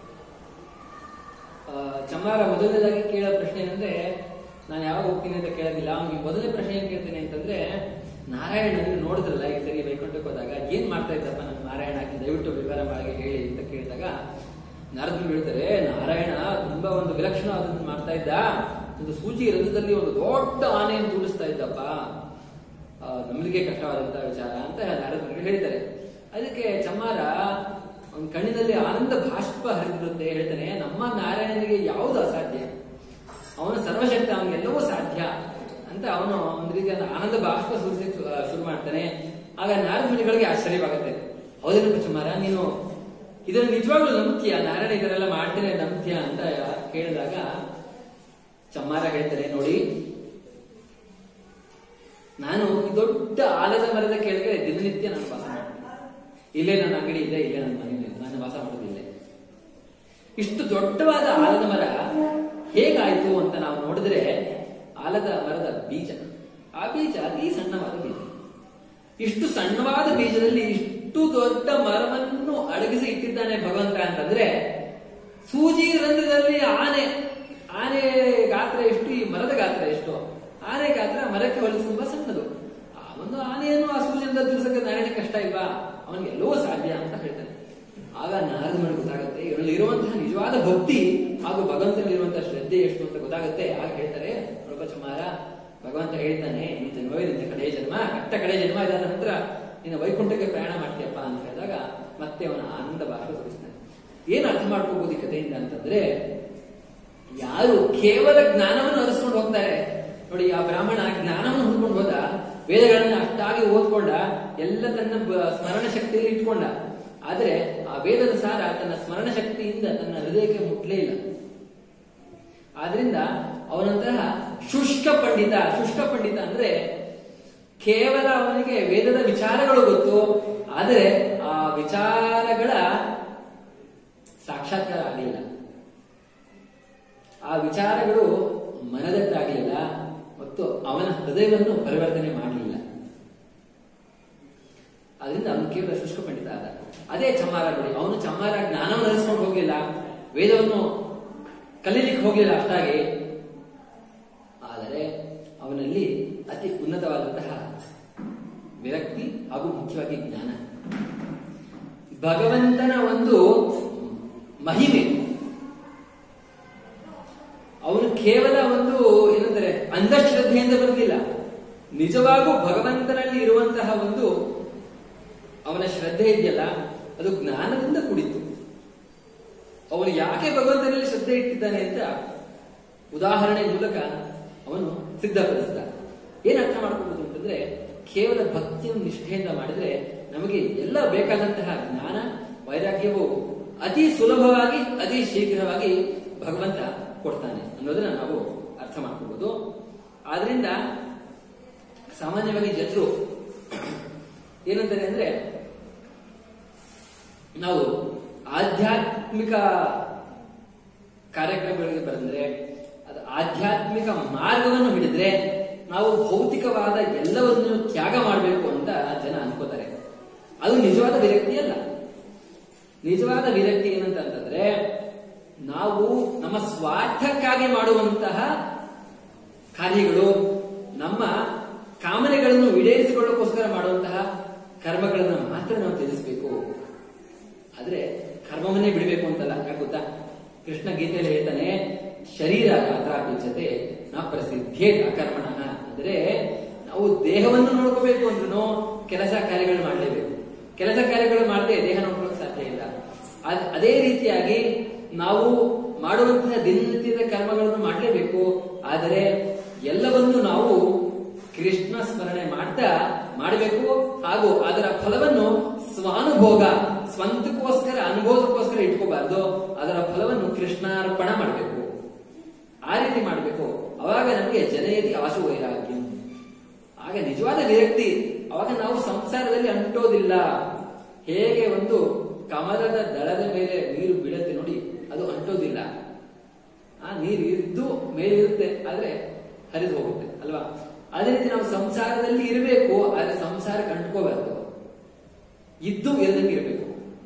ಆ, ಚಮ್ಮಾರ ಮೊದಲನೇದಾಗಿ ಕೇಳೋ ಪ್ರಶ್ನೆ ಏನಂದ್ರೆ ನಾನು ಯಾವಾಗ ಹೋಗ್ತೀನಿ ಅಂತ ಕೇಳೋದಿಲ್ಲ ಅವ್ನಿಗೆ ಮೊದಲನೇ ಪ್ರಶ್ನೆ ಏನ್ ಕೇಳ್ತೀನಿ ಅಂತಂದ್ರೆ ನಾರಾಯಣ ನೀವು ನೋಡಿದ್ರಲ್ಲ ಈ ಸರಿ ವೈಕುಂಠಕ್ಕೆ ಹೋದಾಗ ಏನ್ ಮಾಡ್ತಾ ಇದ್ದಪ್ಪ ನನ್ನ ನಾರಾಯಣ ದಯವಿಟ್ಟು ವಿವರ ಮಾಡಿ ಹೇಳಿ ಅಂತ ಕೇಳಿದಾಗ ನಾರದ್ರು ಹೇಳ್ತಾರೆ ನಾರಾಯಣ ತುಂಬಾ ಒಂದು ವಿಲಕ್ಷಣವಾದದ್ದು ಮಾಡ್ತಾ ಇದ್ದ ಒಂದು ಸೂಜಿ ರಂಧ್ರದಲ್ಲಿ ಒಂದು ದೊಡ್ಡ ಆನೆಯನ್ನು ತೂಡಿಸ್ತಾ ಇದ್ದಪ್ಪ ಆ, ನಮ್ಲಿಗೆ ಕಷ್ಟವಾದಂತಹ ವಿಚಾರ ಅಂತ ನಾರದ್ರು ಹೇಳ್ತಾರೆ ಅದಕ್ಕೆ ಚಮ್ಮಾರ ಅವನ ಕಣ್ಣಿನಲ್ಲಿ ಆನಂದ ಭಾಷ್ಪ ಹರಿದಿರುತ್ತೆ ಹೇಳ್ತಾನೆ ನಮ್ಮ ನಾರಾಯಣನಿಗೆ ಯಾವುದು ಅಸಾಧ್ಯ ಅವನು ಸರ್ವಶಕ್ತ ಅವನಿಗೆಲ್ಲವೂ ಸಾಧ್ಯ ಅಂತ ಅವನು ಒಂದು ರೀತಿಯಾದ ಆನಂದ ಬಾಷ್ಪ ಸುರಿಸಿ ಶುರು ಮಾಡ್ತಾನೆ ಆಗ ನಾರದ ಮುನಿಗಳಿಗೆ ಆಶ್ಚರ್ಯವಾಗುತ್ತೆ ಹೌದೇನಪ್ಪ ಚಮ್ಮಾರ ನೀನು ಇದನ್ನು ನಿಜವಾಗ್ಲೂ ನಂಬ್ತೀಯ ನಾರಾಯಣ ಇದನ್ನೆಲ್ಲ ಮಾಡ್ತೇನೆ ನಂಬ್ತೀಯ ಅಂತ ಕೇಳಿದಾಗ ಚಮ್ಮಾರ ಹೇಳ್ತಾರೆ ನೋಡಿ ನಾನು ಈ ದೊಡ್ಡ ಆಲದ ಮರದ ಕೆಳಗೆ ದಿನನಿತ್ಯ ನಾನು ವಾಸ ಮಾಡ್ತೀನಿ ಇಲ್ಲೇ ನನ್ನ ಅಂಗಡಿ ಇದೆ ಇಲ್ಲೇ ನನ್ನ ಮನೆ ಇದೆ ನಾನು ವಾಸ ಮಾಡೋದಿಲ್ಲ ಇಷ್ಟು ದೊಡ್ಡವಾದ ಆಲದ ಮರ ಹೇಗಾಯ್ತು ಅಂತ ನಾವು ನೋಡಿದ್ರೆ ಆಲದ ಮರದ ಬೀಜ ಆ ಬೀಜ ಅತಿ ಸಣ್ಣವಾದ ಬೀಜ ಇಷ್ಟು ಸಣ್ಣವಾದ ಬೀಜದಲ್ಲಿ ಇಷ್ಟು ದೊಡ್ಡ ಮರವನ್ನು ಅಡಗಿಸಿ ಇಟ್ಟಿದ್ದಾನೆ ಭಗವಂತ ಅಂತಂದ್ರೆ ಸೂಜಿ ರಂಧ್ರದಲ್ಲಿ ಆನೆ ಆನೆ ಗಾತ್ರ ಎಷ್ಟು ಈ ಮರದ ಗಾತ್ರ ಎಷ್ಟು ಆನೆ ಗಾತ್ರ ಮರಕ್ಕೆ ಹೋಲಿಸಿ ತುಂಬಾ ಸಣ್ಣದು ಆ ಒಂದು ಆನೆಯನ್ನು ಆ ಸೂಜಿಯಿಂದ ತಿಳಿಸಕ್ಕೆ ನಾರಾಯಣ ಕಷ್ಟ ಇಲ್ವಾ ಅವನಿಗೆ ಎಲ್ಲವೂ ಸಾಧ್ಯ ಅಂತ ಹೇಳ್ತಾನೆ ಆಗ ನಾರದ ಮೇಲೆ ಗೊತ್ತಾಗುತ್ತೆ ಇವರಲ್ಲಿ ಇರುವಂತಹ ನಿಜವಾದ ಭಕ್ತಿ ಹಾಗೂ ಭಗವಂತನಲ್ಲಿರುವಂತಹ ಶ್ರದ್ಧೆ ಎಷ್ಟು ಅಂತ ಗೊತ್ತಾಗುತ್ತೆ ಆಗ ಹೇಳ್ತಾರೆ ಪ್ರಭಚಮಾರ ಭಗವಂತ ಹೇಳ್ತಾನೆ ಈ ಜನ್ಮವೇ ನಿನ್ನ ಕಡೆಯ ಜನ್ಮ ಕಟ್ಟ ಕಡೆಯ ಜನ್ಮ ಇದಾದ ನಂತರ ನೀನು ವೈಕುಂಠಕ್ಕೆ ಪ್ರಯಾಣ ಮಾಡ್ತೀಯಪ್ಪ ಅಂತ ಹೇಳಿದಾಗ ಮತ್ತೆ ಅವನ ಆನಂದ ಭಾಷೆ ತೋರಿಸ್ತಾನೆ ಏನ್ ಅರ್ಥ ಮಾಡ್ಕೋಬಹುದು ಈ ಕಥೆಯಿಂದ ಅಂತಂದ್ರೆ ಯಾರು ಕೇವಲ ಜ್ಞಾನವನ್ನು ಅರಿಸ್ಕೊಂಡು ಹೋಗ್ತಾರೆ ನೋಡಿ ಆ ಬ್ರಾಹ್ಮಣ ಜ್ಞಾನವನ್ನು ಹೊಂದ್ಕೊಂಡು ಹೋದ ವೇದಗಳನ್ನ ಅಷ್ಟಾಗಿ ಓದ್ಕೊಂಡ ಎಲ್ಲ ತನ್ನ ಬ- ಸ್ಮರಣ ಶಕ್ತಿಯಲ್ಲಿ ಇಟ್ಕೊಂಡ ಆದ್ರೆ ಆ ವೇದದ ಸಾರ ತನ್ನ ಸ್ಮರಣ ಶಕ್ತಿಯಿಂದ ತನ್ನ ಹೃದಯಕ್ಕೆ ಮುಟ್ಲೇ ಇಲ್ಲ ಆದ್ರಿಂದ ಅವನಂತಹ ಶುಷ್ಕ ಪಂಡಿತ ಶುಷ್ಕ ಪಂಡಿತ ಅಂದ್ರೆ ಕೇವಲ ಅವನಿಗೆ ವೇದದ ವಿಚಾರಗಳು ಗೊತ್ತು ಆದರೆ ಆ ವಿಚಾರಗಳ ಸಾಕ್ಷಾತ್ಕಾರ ಆಗಲಿಲ್ಲ ಆ ವಿಚಾರಗಳು ಮನದಟ್ಟಾಗಲಿಲ್ಲ ಮತ್ತು ಅವನ ಹೃದಯವನ್ನು ಪರಿವರ್ತನೆ ಮಾಡಲಿಲ್ಲ ಅದರಿಂದ ಅವನು ಕೇವಲ ಶುಷ್ಕ ಪಂಡಿತ ಆದ ಅದೇ ಚಮ್ಮಾರ ನೋಡಿ ಅವನು ಚಮ್ಮಾರ ಜ್ಞಾನವನ್ನು ಅರಿಸ್ಕೊಂಡು ಹೋಗಲಿಲ್ಲ ವೇದವನ್ನು ಕಲೀಲಿಕ್ಕೆ ಹೋಗಲಿಲ್ಲ ಅಷ್ಟಾಗಿ ಆದರೆ ಅವನಲ್ಲಿ ಅತಿ ಉನ್ನತವಾದಂತಹ ವಿರಕ್ತಿ ಹಾಗೂ ಮುಖ್ಯವಾಗಿ ಜ್ಞಾನ ಭಗವಂತನ ಒಂದು ಮಹಿಮೆ ಅವನು ಕೇವಲ ಒಂದು ಏನಂತಾರೆ ಅಂಧಶ್ರದ್ಧೆಯಿಂದ ಬರಲಿಲ್ಲ ನಿಜವಾಗೂ ಭಗವಂತನಲ್ಲಿ ಇರುವಂತಹ ಒಂದು ಅವನ ಶ್ರದ್ಧೆ ಇದೆಯಲ್ಲ ಅದು ಜ್ಞಾನದಿಂದ ಕೂಡಿತ್ತು ಅವನು ಯಾಕೆ ಭಗವಂತನಲ್ಲಿ ಶ್ರದ್ಧೆ ಇಟ್ಟಿದ್ದಾನೆ ಅಂತ ಉದಾಹರಣೆ ಮೂಲಕ ಅವನು ಸಿದ್ಧಪಡಿಸಿದ ಏನ್ ಅರ್ಥ ಮಾಡ್ಕೋಬಹುದು ಅಂತಂದ್ರೆ ಕೇವಲ ಭಕ್ತಿಯನ್ನು ನಿಷ್ಠೆಯಿಂದ ಮಾಡಿದ್ರೆ ನಮಗೆ ಎಲ್ಲ ಬೇಕಾದಂತಹ ಜ್ಞಾನ ವೈರಾಗ್ಯವು ಅತಿ ಸುಲಭವಾಗಿ ಅತಿ ಶೀಘ್ರವಾಗಿ ಭಗವಂತ ಕೊಡ್ತಾನೆ ಅನ್ನೋದನ್ನ ನಾವು ಅರ್ಥ ಮಾಡ್ಕೋಬಹುದು ಆದ್ರಿಂದ ಸಾಮಾನ್ಯವಾಗಿ ಜನರು ಏನಂತಾರೆ ಅಂದ್ರೆ ನಾವು ಆಧ್ಯಾತ್ಮಿಕ ಕಾರ್ಯಕ್ರಮಗಳಿಗೆ ಬಂದ್ರೆ ಅದು ಆಧ್ಯಾತ್ಮಿಕ ಮಾರ್ಗವನ್ನು ಹಿಡಿದ್ರೆ ನಾವು ಭೌತಿಕವಾದ ಎಲ್ಲವನ್ನು ತ್ಯಾಗ ಮಾಡಬೇಕು ಅಂತ ಜನ ಅನ್ಕೋತಾರೆ ಅದು ನಿಜವಾದ ವಿರಕ್ತಿ ಅಲ್ಲ ನಿಜವಾದ ವಿರಕ್ತಿ ಏನಂತ ಅಂತಂದ್ರೆ ನಾವು ನಮ್ಮ ಸ್ವಾರ್ಥಕ್ಕಾಗಿ ಮಾಡುವಂತಹ ಕಾರ್ಯಗಳು ನಮ್ಮ ಕಾಮನೆಗಳನ್ನು ಈಡೇರಿಸಿಕೊಳ್ಳೋಕೋಸ್ಕರ ಮಾಡುವಂತಹ ಕರ್ಮಗಳನ್ನು ಮಾತ್ರ ನಾವು ತ್ಯಜಿಸಬೇಕು ಆದ್ರೆ ಕರ್ಮವನ್ನೇ ಬಿಡಬೇಕು ಅಂತಲ್ಲ ಯಾಕೆ ಗೊತ್ತಾ ಕೃಷ್ಣ ಗೀತೆಯಲ್ಲಿ ಹೇಳ್ತಾನೆ ಶರೀರ ಯಾತ್ರಾಪಿಚತೆ ನಾ ಪ್ರಸಿದ್ಧೇ ಅಕರ್ಮಣ ಅಂದ್ರೆ ನಾವು ದೇಹವನ್ನು ನೋಡ್ಕೋಬೇಕು ಅಂದ್ರೂ ಕೆಲಸ ಕಾರ್ಯಗಳು ಮಾಡಲೇಬೇಕು ಕೆಲಸ ಕಾರ್ಯಗಳು ಮಾಡದೆ ದೇಹ ನೋಡ್ಕೊಳ್ಳೋಕೆ ಸಾಧ್ಯ ಇಲ್ಲ ಅದ್- ಅದೇ ರೀತಿಯಾಗಿ ನಾವು ಮಾಡುವಂತಹ ದಿನನಿತ್ಯದ ಕರ್ಮಗಳನ್ನು ಮಾಡಲೇಬೇಕು ಆದರೆ ಎಲ್ಲವನ್ನು ನಾವು ಕೃಷ್ಣ ಸ್ಮರಣೆ ಮಾಡ್ತಾ ಮಾಡಬೇಕು ಹಾಗೂ ಅದರ ಫಲವನ್ನು ಸ್ವಾನುಭೋಗ ಸ್ವಂತಕ್ಕೋಸ್ಕರ ಅನುಭವಕ್ಕೋಸ್ಕರ ಇಟ್ಕೋಬಾರ್ದು ಅದರ ಫಲವನ್ನು ಕೃಷ್ಣಾರ್ಪಣ ಮಾಡಬೇಕು ಆ ರೀತಿ ಮಾಡಬೇಕು ಅವಾಗ ನಮಗೆ ಜನಯತಿ ಆಶು ವೈರಾಗ್ಯ ಆಗ ನಿಜವಾದ ವಿರಕ್ತಿ ಅವಾಗ ನಾವು ಸಂಸಾರದಲ್ಲಿ ಅಂಟೋದಿಲ್ಲ ಹೇಗೆ ಒಂದು ಕಮಲದ ದಳದ ಮೇಲೆ ನೀರು ಬೀಳತ್ತೆ ನೋಡಿ ಅದು ಅಂಟೋದಿಲ್ಲ ಆ ನೀರು ಇದ್ದು ಮೇಲಿರುತ್ತೆ ಆದ್ರೆ ಹರಿದು ಹೋಗುತ್ತೆ ಅಲ್ವಾ ಅದೇ ರೀತಿ ನಾವು ಸಂಸಾರದಲ್ಲಿ ಇರಬೇಕು ಆದ್ರೆ ಸಂಸಾರಕ್ಕೆ ಅಂಟ್ಕೋಬಾರ್ದು ಇದ್ದು ಇರದಂಗೆ ಇರಬೇಕು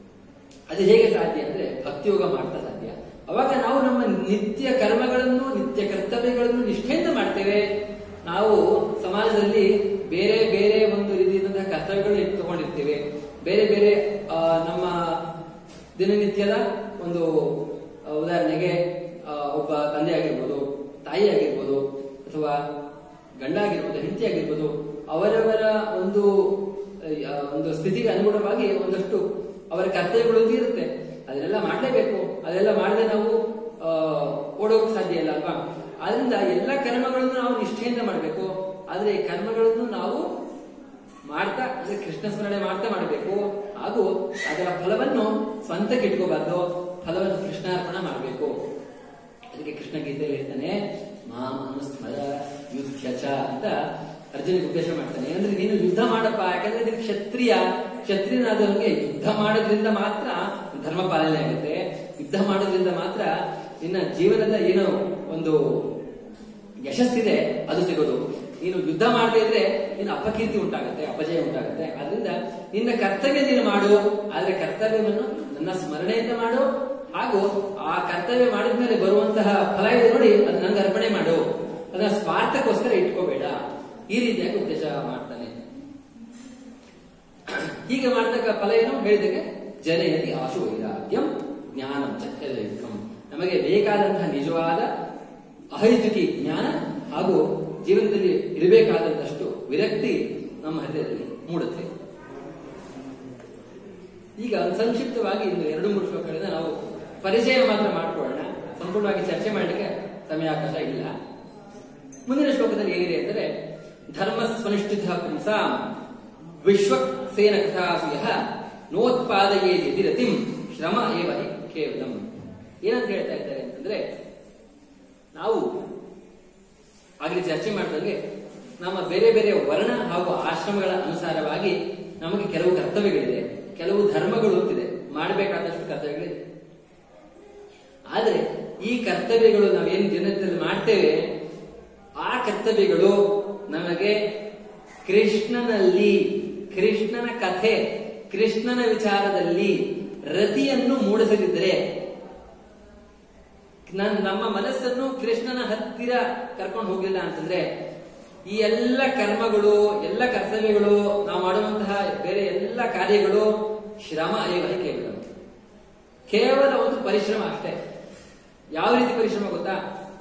ಅದು ಹೇಗೆ ಸಾಧ್ಯ ಅಂದ್ರೆ ಭಕ್ತಿಯೋಗ ಮಾಡ್ತಾ ಸಾಧ್ಯ ಅವಾಗ ನಾವು ನಮ್ಮ ನಿತ್ಯ ಕರ್ಮಗಳನ್ನು ನಿತ್ಯ ಕರ್ತವ್ಯಗಳನ್ನು ನಿಷ್ಠೆಯಿಂದ ಮಾಡ್ತೇವೆ ನಾವು ಸಮಾಜದಲ್ಲಿ ಬೇರೆ ಬೇರೆ ಒಂದು ರೀತಿಯಾದಂತಹ ಕರ್ತವ್ಯಗಳನ್ನು ಇಟ್ಟುಕೊಂಡಿರ್ತೇವೆ ಬೇರೆ ಬೇರೆ ಆ, ನಮ್ಮ ದಿನನಿತ್ಯದ ಒಂದು ಆ, ಉದಾಹರಣೆಗೆ ಆ, ಒಬ್ಬ ತಂದೆ ಆಗಿರ್ಬೋದು ತಾಯಿ ಆಗಿರ್ಬೋದು ಅಥವಾ ಗಂಡ ಆಗಿರ್ಬೋದು ಹೆಂಡತಿ ಆಗಿರ್ಬೋದು ಅವರವರ ಒಂದು ಆ, ಒಂದು ಸ್ಥಿತಿಗೆ ಅನುಗುಣವಾಗಿ ಒಂದಷ್ಟು ಅವರ ಕರ್ತವ್ಯಗಳು ಅಂತ ಇರುತ್ತೆ ಅದನ್ನೆಲ್ಲ ಮಾಡಲೇಬೇಕು ಅದೆಲ್ಲ ಮಾಡದೆ ನಾವು ಆ, ಓಡೋಕ್ ಸಾಧ್ಯ ಇಲ್ಲ ಅಲ್ವಾ ಆದ್ರಿಂದ ಎಲ್ಲ ಕರ್ಮಗಳನ್ನು ನಾವು ನಿಷ್ಠೆಯಿಂದ ಮಾಡಬೇಕು ಆದ್ರೆ ಈ ಕರ್ಮಗಳನ್ನು ನಾವು ಮಾಡ್ತಾ ಅಂದ್ರೆ ಕೃಷ್ಣ ಸ್ಮರಣೆ ಮಾಡ್ತಾ ಮಾಡಬೇಕು ಹಾಗೂ ಅದರ ಫಲವನ್ನು ಸ್ವಂತಕ್ಕೆ ಇಟ್ಕೋಬಾರ್ದು ಫಲವನ್ನು ಕೃಷ್ಣಾರ್ಪಣ ಮಾಡಬೇಕು ಅದಕ್ಕೆ ಕೃಷ್ಣ ಗೀತೆಯಲ್ಲಿ ಹೇಳ್ತಾನೆ ಮಾಂ ಅನುಸ್ಮರ ಯುದ್ಧ ಚ ಅಂತ ಅರ್ಜುನಿಗೆ ಉಪದೇಶ ಮಾಡ್ತಾನೆ ಅಂದ್ರೆ ನೀನು ಯುದ್ಧ ಮಾಡಪ್ಪ ಯಾಕಂದ್ರೆ ನೀನು ಕ್ಷತ್ರಿಯ ಕ್ಷತ್ರಿಯನಾದವನಿಗೆ ಯುದ್ಧ ಮಾಡೋದ್ರಿಂದ ಮಾತ್ರ ಧರ್ಮ ಪಾಲನೆ ಆಗುತ್ತೆ ಯುದ್ಧ ಮಾಡೋದ್ರಿಂದ ಮಾತ್ರ ನಿನ್ನ ಜೀವನದ ಏನು ಒಂದು ಯಶಸ್ಸಿದೆ ಅದು ಸಿಗೋದು ನೀನು ಯುದ್ಧ ಮಾಡದೇ ಇದ್ರೆ ನಿನ್ನ ಅಪಕೀರ್ತಿ ಉಂಟಾಗುತ್ತೆ ಅಪಜಯ ಉಂಟಾಗುತ್ತೆ ಆದ್ರಿಂದ ನಿನ್ನ ಕರ್ತವ್ಯ ನೀನು ಮಾಡು ಆದ್ರೆ ಕರ್ತವ್ಯವನ್ನು ನನ್ನ ಸ್ಮರಣೆಯಿಂದ ಮಾಡು ಹಾಗೂ ಆ ಕರ್ತವ್ಯ ಮಾಡಿದ್ಮೇಲೆ ಬರುವಂತಹ ಫಲ ಇದೆ ನೋಡಿ ಅದು ನಂಗೆ ಅರ್ಪಣೆ ಮಾಡು ಅದನ್ನ ಸ್ವಾರ್ಥಕ್ಕೋಸ್ಕರ ಇಟ್ಕೋಬೇಡ ಈ ರೀತಿಯಾಗಿ ಉದ್ದೇಶ ಮಾಡ್ತಾನೆ ಹೀಗೆ ಮಾಡ್ತಕ್ಕ ಫಲ ಏನು ಹೇಳಿದಾಗೆ ಜನಯತಿ ಆಶು ವೈರಾಗ್ಯಂ ಜ್ಞಾನಂ ಚ ಯದೈಕಂ. ನಮಗೆ ಬೇಕಾದಂತಹ ನಿಜವಾದ ಅಹೈತುಕಿ ಜ್ಞಾನ ಹಾಗೂ ಜೀವನದಲ್ಲಿ ಇರಬೇಕಾದಂತಷ್ಟು ವಿರಕ್ತಿ ನಮ್ಮ ಹೃದಯದಲ್ಲಿ ಮೂಡುತ್ತೆ ಈಗ ಸಂಕ್ಷಿಪ್ತವಾಗಿ ಇನ್ನು ಎರಡು ಮೂರು ಶ್ಲೋಕಗಳಿಂದ ನಾವು ಪರಿಚಯ ಮಾತ್ರ ಮಾಡ್ಕೊಳ್ಳೋಣ ಸಂಪೂರ್ಣವಾಗಿ ಚರ್ಚೆ ಮಾಡಲಿಕ್ಕೆ ಸಮಯಾವಕಾಶ ಇಲ್ಲ ಮುಂದಿನ ಶ್ಲೋಕದಲ್ಲಿ ಏನಿದೆ ಅಂದರೆ ಧರ್ಮ ಸ್ವನಿಷ್ಠಿತ ಪುಂಸಾಂ ವಿಶ್ವಕ್ಸೇನ ಕಥಾಸುಯ ನೋತ್ಪಾದಯೇ ಯದಿರತಿಂ ಶ್ರಮ ಏವ ಹಿ ಕೇವಲಂ ಏನಂತ ಹೇಳ್ತಾ ಇದ್ದಾರೆ ಅಂತಂದ್ರೆ ನಾವು ಆಗಲೇ ಚರ್ಚೆ ಮಾಡಿದಂಗೆ ನಮ್ಮ ಬೇರೆ ಬೇರೆ ವರ್ಣ ಹಾಗೂ ಆಶ್ರಮಗಳ ಅನುಸಾರವಾಗಿ ನಮಗೆ ಕೆಲವು ಕರ್ತವ್ಯಗಳಿದೆ ಕೆಲವು ಧರ್ಮಗಳು ಅಂತಿದೆ ಮಾಡಬೇಕಾದಷ್ಟು ಕರ್ತವ್ಯಗಳಿದೆ ಆದ್ರೆ ಈ ಕರ್ತವ್ಯಗಳು ನಾವೇನು ದಿನದಲ್ಲಿ ಮಾಡ್ತೇವೆ ಆ ಕರ್ತವ್ಯಗಳು ನಮಗೆ ಕೃಷ್ಣನಲ್ಲಿ ಕೃಷ್ಣನ ಕಥೆ ಕೃಷ್ಣನ ವಿಚಾರದಲ್ಲಿ ರತಿಯನ್ನು ಮೂಡಿಸದಿದ್ದರೆ ನನ್ ನಮ್ಮ ಮನಸ್ಸನ್ನು ಕೃಷ್ಣನ ಹತ್ತಿರ ಕರ್ಕೊಂಡು ಹೋಗಿಲ್ಲ ಅಂತಂದ್ರೆ ಈ ಎಲ್ಲ ಕರ್ಮಗಳು ಎಲ್ಲ ಕರ್ತವ್ಯಗಳು ನಾವು ಮಾಡುವಂತಹ ಬೇರೆ ಎಲ್ಲ ಕಾರ್ಯಗಳು ಶ್ರಮ ಏವ ಹಿ ಕೇವಲ ಕೇವಲ ಒಂದು ಪರಿಶ್ರಮ ಅಷ್ಟೇ ಯಾವ ರೀತಿ ಪರಿಶ್ರಮ ಗೊತ್ತಾ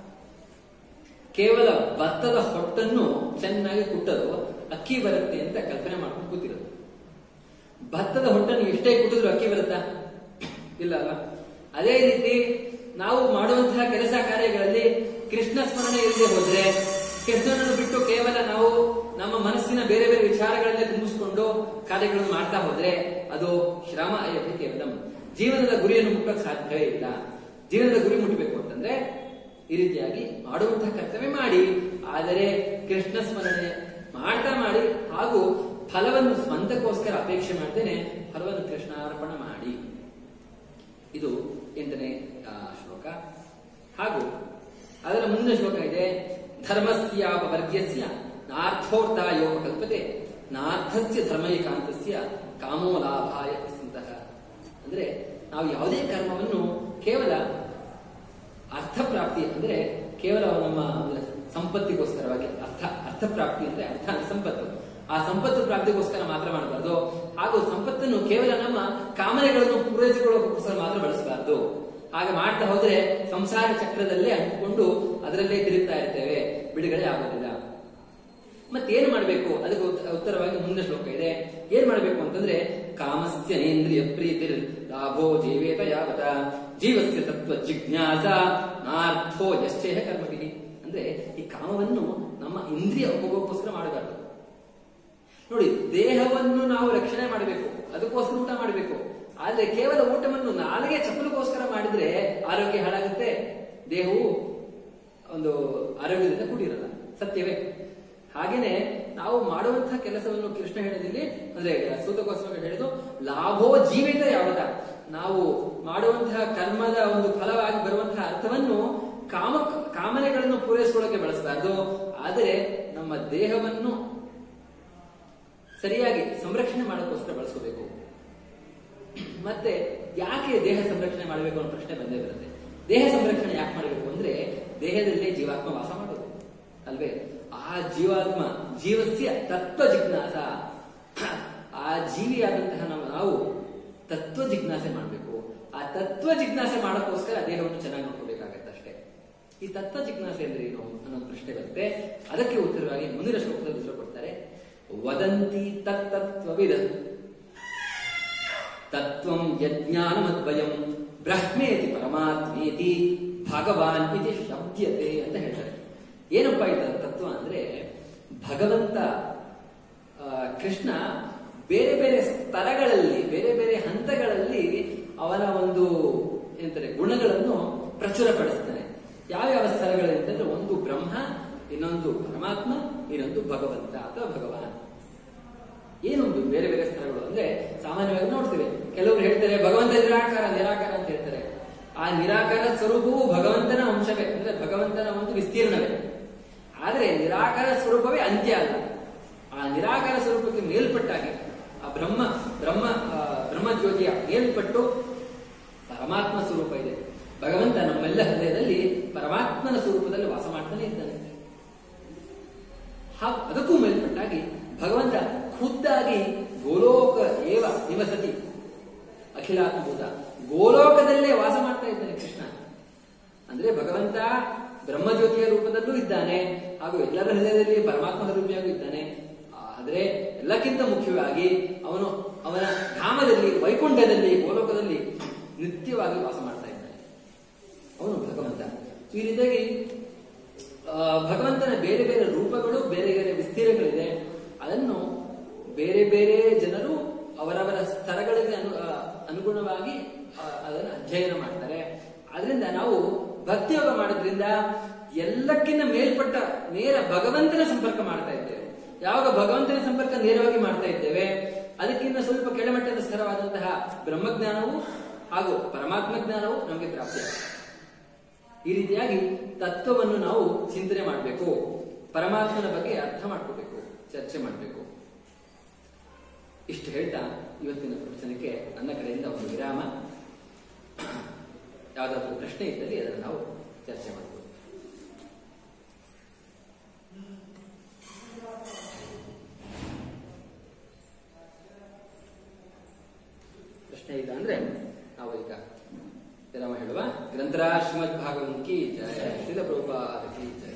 ಕೇವಲ ಭತ್ತದ ಹೊಟ್ಟನ್ನು ಚೆನ್ನಾಗಿ ಕುಟ್ಟಲು ಅಕ್ಕಿ ಬರುತ್ತೆ ಅಂತ ಕಲ್ಪನೆ ಮಾಡ್ಕೊಂಡು ಕೂತಿರೋದು ಭತ್ತದ ಹೊಟ್ಟನ್ನು ಎಷ್ಟೇ ಕುಟ್ಟಿದ್ರು ಅಕ್ಕಿ ಬರುತ್ತಾ ಇಲ್ಲ ಅಲ್ಲ ಅದೇ ರೀತಿ ನಾವು ಮಾಡುವಂತಹ ಕೆಲಸ ಕಾರ್ಯಗಳಲ್ಲಿ ಕೃಷ್ಣ ಸ್ಮರಣೆ ಇಲ್ಲದೆ ಹೋದ್ರೆ ಕೃಷ್ಣನನ್ನು ಬಿಟ್ಟು ಕೇವಲ ನಾವು ನಮ್ಮ ಮನಸ್ಸಿನ ಬೇರೆ ಬೇರೆ ವಿಚಾರಗಳನ್ನೇ ತುಂಬಿಸಿಕೊಂಡು ಕಾರ್ಯಗಳನ್ನು ಮಾಡ್ತಾ ಹೋದ್ರೆ ಅದು ಶ್ರಮ ಅಯ್ಯಕ್ಕೆ ಕೇವಲ ಜೀವನದ ಗುರಿಯನ್ನು ಮುಟ್ಟಕ್ಕೆ ಸಾಧ್ಯವೇ ಇಲ್ಲ ಜೀವನದ ಗುರಿ ಮುಟ್ಟಬೇಕು ಅಂತಂದ್ರೆ ಈ ರೀತಿಯಾಗಿ ಮಾಡುವಂತಹ ಕರ್ತವ್ಯ ಮಾಡಿ ಆದರೆ ಕೃಷ್ಣ ಸ್ಮರಣೆ ಮಾಡ್ತಾ ಮಾಡಿ ಹಾಗೂ ಫಲವನ್ನು ಸ್ವಂತಕ್ಕೋಸ್ಕರ ಅಪೇಕ್ಷೆ ಮಾಡ್ತೇನೆ ಫಲವನ್ನು ಕೃಷ್ಣ ಅರ್ಪಣೆ ಮಾಡಿ ಇದು ಎಂಟನೇ ಆ, ಶ್ಲೋಕ ಹಾಗೂ ಅದರ ಮುಂದಿನ ಶ್ಲೋಕ ಇದೆ ಧರ್ಮಸ್ಯಾಪವರ್ಗ್ಯಸ್ಯ ನಾರ್ಥೋರ್ಥಾಯೋಪಕಲ್ಪತೆ ನಾರ್ಥಸ್ಯ ಧರ್ಮೈಕಾಂತಸ್ಯ ಕಾಮೋ ಲಾಭಾಯ ಸಂತಹ ಅಂದ್ರೆ ನಾವು ಯಾವುದೇ ಕರ್ಮವನ್ನು ಕೇವಲ ಅರ್ಥಪ್ರಾಪ್ತಿ ಅಂದ್ರೆ ಕೇವಲ ನಮ್ಮ ಒಂದು ಸಂಪತ್ತಿಗೋಸ್ಕರವಾಗಿ ಅರ್ಥ ಅರ್ಥಪ್ರಾಪ್ತಿ ಅಂದ್ರೆ ಅರ್ಥ ಅಂದ್ರೆ ಸಂಪತ್ತು ಆ ಸಂಪತ್ತು ಪ್ರಾಪ್ತಿಗೋಸ್ಕರ ಮಾತ್ರ ಮಾಡಬಾರ್ದು ಹಾಗೂ ಸಂಪತ್ತನ್ನು ಕೇವಲ ನಮ್ಮ ಕಾಮನೆಗಳನ್ನು ಪೂರೈಸಿಕೊಳ್ಳೋಕ್ಕೋಸ್ಕರ ಮಾತ್ರ ಬಳಸಬಾರದು ಹಾಗೆ ಮಾಡ್ತಾ ಹೋದ್ರೆ ಸಂಸಾರ ಚಕ್ರದಲ್ಲೇ ಅಂಟಿಕೊಂಡು ಅದರಲ್ಲೇ ತಿರುಗ್ತಾ ಇರ್ತೇವೆ ಬಿಡುಗಡೆ ಆಗೋದಿಲ್ಲ ಮತ್ತೇನು ಮಾಡಬೇಕು ಅದಕ್ಕೆ ಉತ್ತ- ಉತ್ತರವಾಗಿ ಮುಂದಿನ ಶ್ಲೋಕ ಇದೆ ಏನ್ ಮಾಡಬೇಕು ಅಂತಂದ್ರೆ ಕಾಮಸ್ಯ ನೇಂದ್ರಿಯ ಪ್ರೀತಿರ್ ಲಾಭೋ ಜೀವೇತ ಯಾವತ ಜೀವಸ್ಯ ತತ್ವ ಜಿಜ್ಞಾಸ ನಾರ್ಥೋ ಯಶ್ಚೇಹ ಕರ್ಮವಿಧಿ ಅಂದ್ರೆ ಈ ಕಾಮವನ್ನು ನಮ್ಮ ಇಂದ್ರಿಯ ಉಪಭೋಗಕ್ಕೋಸ್ಕರ ಮಾಡಬಾರ್ದು ನೋಡಿ ದೇಹವನ್ನು ನಾವು ರಕ್ಷಣೆ ಮಾಡಬೇಕು ಅದಕ್ಕೋಸ್ಕರ ಊಟ ಮಾಡಬೇಕು ಆದ್ರೆ ಕೇವಲ ಊಟವನ್ನು ನಾಲಿಗೆ ಚಪ್ಪಲಕ್ಕೋಸ್ಕರ ಮಾಡಿದ್ರೆ ಆರೋಗ್ಯ ಹಾಳಾಗುತ್ತೆ ದೇಹವು ಒಂದು ಆರೋಗ್ಯದಿಂದ ಕೂಡಿರಲ್ಲ ಸತ್ಯವೇ ಹಾಗೇನೆ ನಾವು ಮಾಡುವಂತಹ ಕೆಲಸವನ್ನು ಕೃಷ್ಣ ಹೇಳಿದಲ್ಲಿ ಅಂದ್ರೆ ಸೂತಕೋಸ್ಕರ ಹೇಳಿದ್ದು ಲಾಭೋ ಜೀವಿತ ಯಾವತ ನಾವು ಮಾಡುವಂತಹ ಕರ್ಮದ ಒಂದು ಫಲವಾಗಿ ಬರುವಂತಹ ಅರ್ಥವನ್ನು ಕಾಮ ಕಾಮನೆಗಳನ್ನು ಪೂರೈಸಿಕೊಳ್ಳೋಕೆ ಬಳಸಬಾರ್ದು ಆದರೆ ನಮ್ಮ ದೇಹವನ್ನು ಸರಿಯಾಗಿ ಸಂರಕ್ಷಣೆ ಮಾಡೋಕ್ಕೋಸ್ಕರ ಬಳಸ್ಕೋಬೇಕು ಮತ್ತೆ ಯಾಕೆ ದೇಹ ಸಂರಕ್ಷಣೆ ಮಾಡಬೇಕು ಅನ್ನೋ ಪ್ರಶ್ನೆ ಬಂದೇ ಬರುತ್ತೆ ದೇಹ ಸಂರಕ್ಷಣೆ ಯಾಕೆ ಮಾಡಬೇಕು ಅಂದ್ರೆ ದೇಹದಲ್ಲೇ ಜೀವಾತ್ಮ ವಾಸ ಮಾಡೋದು ಅಲ್ವೇ ಆ ಜೀವಾತ್ಮ ಜೀವಸ್ಯ ತತ್ವ ಜಿಜ್ಞಾಸ ಆ ಜೀವಿಯಾದಂತಹ ನಾವು ನಾವು ತತ್ವ ಜಿಜ್ಞಾಸೆ ಮಾಡಬೇಕು ಆ ತತ್ವ ಜಿಜ್ಞಾಸೆ ಮಾಡೋಕ್ಕೋಸ್ಕರ ದೇಹವನ್ನು ಚೆನ್ನಾಗಿ ನೋಡ್ಕೋಬೇಕಾಗತ್ತೆ ಅಷ್ಟೇ ಈ ತತ್ವ ಜಿಜ್ಞಾಸೆ ಅಂದ್ರೆ ಏನು ಅನ್ನೋ ಪ್ರಶ್ನೆ ಬರುತ್ತೆ ಅದಕ್ಕೆ ಉತ್ತರವಾಗಿ ಮುಂದಿನ ಶ್ಲೋಕದಲ್ಲಿ ಉತ್ತರ ಕೊಡ್ತಾರೆ ವದಂತಿ ತತ್ತತ್ವವಿದ ತತ್ವಂ ಯಜ್ಞಾನಮದ್ವಯಂ ಬ್ರಹ್ಮೇತಿ ಪರಮಾತ್ಮೇತಿ ಭಗವಾನ್ ಇತಿ ಶಬ್ದ್ಯತೆ ಅಂತ ಹೇಳ್ತಾರೆ ಏನಪ್ಪಾ ಇದು ತತ್ವ ಅಂದ್ರೆ ಭಗವಂತ ಆ, ಕೃಷ್ಣ ಬೇರೆ ಬೇರೆ ಸ್ತರಗಳಲ್ಲಿ ಬೇರೆ ಬೇರೆ ಹಂತಗಳಲ್ಲಿ ಅವನ ಒಂದು ಏನಂತಾರೆ ಗುಣಗಳನ್ನು ಪ್ರಚುರಪಡಿಸ್ತಾನೆ ಯಾವ್ಯಾವ ಸ್ತರಗಳು ಅಂತಂದ್ರೆ ಒಂದು ಬ್ರಹ್ಮ ಇನ್ನೊಂದು ಪರಮಾತ್ಮ ಇನ್ನೊಂದು ಭಗವಂತ ಅಥವಾ ಭಗವಾನ್ ಏನೊಂದು ಬೇರೆ ಬೇರೆ ಸ್ಥಳಗಳು ಅಂದ್ರೆ ಸಾಮಾನ್ಯವಾಗಿ ನೋಡ್ತೇವೆ ಕೆಲವರು ಹೇಳ್ತಾರೆ ಭಗವಂತ ನಿರಾಕಾರ ನಿರಾಕಾರ ಅಂತ ಹೇಳ್ತಾರೆ ಆ ನಿರಾಕಾರ ಸ್ವರೂಪವು ಭಗವಂತನ ಅಂಶವೇ ಅಂದ್ರೆ ಭಗವಂತನ ಒಂದು ವಿಸ್ತೀರ್ಣವೇ ಆದ್ರೆ ನಿರಾಕಾರ ಸ್ವರೂಪವೇ ಅಂತ್ಯ ಅಲ್ಲ ಆ ನಿರಾಕಾರ ಸ್ವರೂಪಕ್ಕೆ ಮೇಲ್ಪಟ್ಟಾಗೆ ಆ ಬ್ರಹ್ಮ ಬ್ರಹ್ಮ ಆ, ಬ್ರಹ್ಮಜ್ಯೋತಿಯ ಮೇಲ್ಪಟ್ಟು ಪರಮಾತ್ಮ ಸ್ವರೂಪ ಇದೆ ಭಗವಂತ ನಮ್ಮೆಲ್ಲ ಹೃದಯದಲ್ಲಿ ಪರಮಾತ್ಮನ ಸ್ವರೂಪದಲ್ಲಿ ವಾಸ ಮಾಡ್ತಾನೆ ಇದ್ದಾನೆ ಹಾಗೂ ಅದಕ್ಕೂ ಮೇಲ್ಪಟ್ಟಾಗಿ ಭಗವಂತ ಖುದ್ದಾಗಿ ಗೋಲೋಕ ಏವ ನಿವಸತಿ ಅಖಿಲಾತ್ಮಭೂತ ಗೋಲೋಕದಲ್ಲೇ ವಾಸ ಮಾಡ್ತಾ ಇದ್ದಾನೆ ಕೃಷ್ಣ ಅಂದ್ರೆ ಭಗವಂತ ಬ್ರಹ್ಮಜ್ಯೋತಿಯ ರೂಪದಲ್ಲೂ ಇದ್ದಾನೆ ಹಾಗೂ ಎಲ್ಲರ ಹೃದಯದಲ್ಲಿ ಪರಮಾತ್ಮ ರೂಪಿಯಾಗೂ ಇದ್ದಾನೆ ಆ ಆದರೆ ಎಲ್ಲಕ್ಕಿಂತ ಮುಖ್ಯವಾಗಿ ಅವನು ಅವನ ಧಾಮದಲ್ಲಿ ವೈಕುಂಠದಲ್ಲಿ ಗೋಲೋಕದಲ್ಲಿ ನಿತ್ಯವಾಗಿ ವಾಸ ಮಾಡ್ತಾ ಇದ್ದಾನೆ ಅವನು ಭಗವಂತ ಈ ರೀತಿಯಾಗಿ ಆ, ಭಗವಂತನ ಬೇರೆ ಬೇರೆ ರೂಪಗಳು ಬೇರೆ ಬೇರೆ ವಿಸ್ತೀರಗಳಿದೆ ಅದನ್ನು ಬೇರೆ ಬೇರೆ ಜನರು ಅವರವರ ಸ್ಥಳಗಳಿಗೆ ಅನು ಆ, ಅನುಗುಣವಾಗಿ ಆ, ಅದನ್ನು ಅಧ್ಯಯನ ಮಾಡ್ತಾರೆ ಅದರಿಂದ ನಾವು ಭಕ್ತಿಯೋಗ ಮಾಡೋದ್ರಿಂದ ಎಲ್ಲಕ್ಕಿಂತ ಮೇಲ್ಪಟ್ಟ ನೇರ ಭಗವಂತನ ಸಂಪರ್ಕ ಮಾಡ್ತಾ ಇದ್ದೇವೆ ಯಾವಾಗ ಭಗವಂತನ ಸಂಪರ್ಕ ನೇರವಾಗಿ ಮಾಡ್ತಾ ಇದ್ದೇವೆ ಅದಕ್ಕಿಂತ ಸ್ವಲ್ಪ ಕೆಳಮಟ್ಟದ ಸ್ತರವಾದಂತಹ ಬ್ರಹ್ಮಜ್ಞಾನವು ಹಾಗೂ ಪರಮಾತ್ಮ ಜ್ಞಾನವು ನಮಗೆ ಪ್ರಾಪ್ತಿಯಾಗುತ್ತೆ ಈ ರೀತಿಯಾಗಿ ತತ್ವವನ್ನು ನಾವು ಚಿಂತನೆ ಮಾಡಬೇಕು ಪರಮಾತ್ಮನ ಬಗ್ಗೆ ಅರ್ಥ ಮಾಡ್ಕೋಬೇಕು ಚರ್ಚೆ ಮಾಡಬೇಕು ಇಷ್ಟು ಹೇಳ್ತಾ ಇವತ್ತಿನ ಪ್ರವಚನಕ್ಕೆ ನನ್ನ ಕಡೆಯಿಂದ ಒಂದು ವಿರಾಮ ಯಾವುದಾದ್ರೂ ಪ್ರಶ್ನೆ ಇದ್ದಲ್ಲಿ ಅದನ್ನು ನಾವು ಚರ್ಚೆ ಮಾಡಬಹುದು ಪ್ರಶ್ನೆ ಇಲ್ಲ ಅಂದ್ರೆ ನಾವು ಈಗ ವಿರಾಮ ಹೇಳುವ ಗ್ರಂಥರಾಜ್ ಶ್ರೀಮದ್ ಭಾಗವನ್ ಕಿ ಜಯ ಶ್ರೀಲ ಪ್ರಭುಪಾದ ಕಿ ಜಯ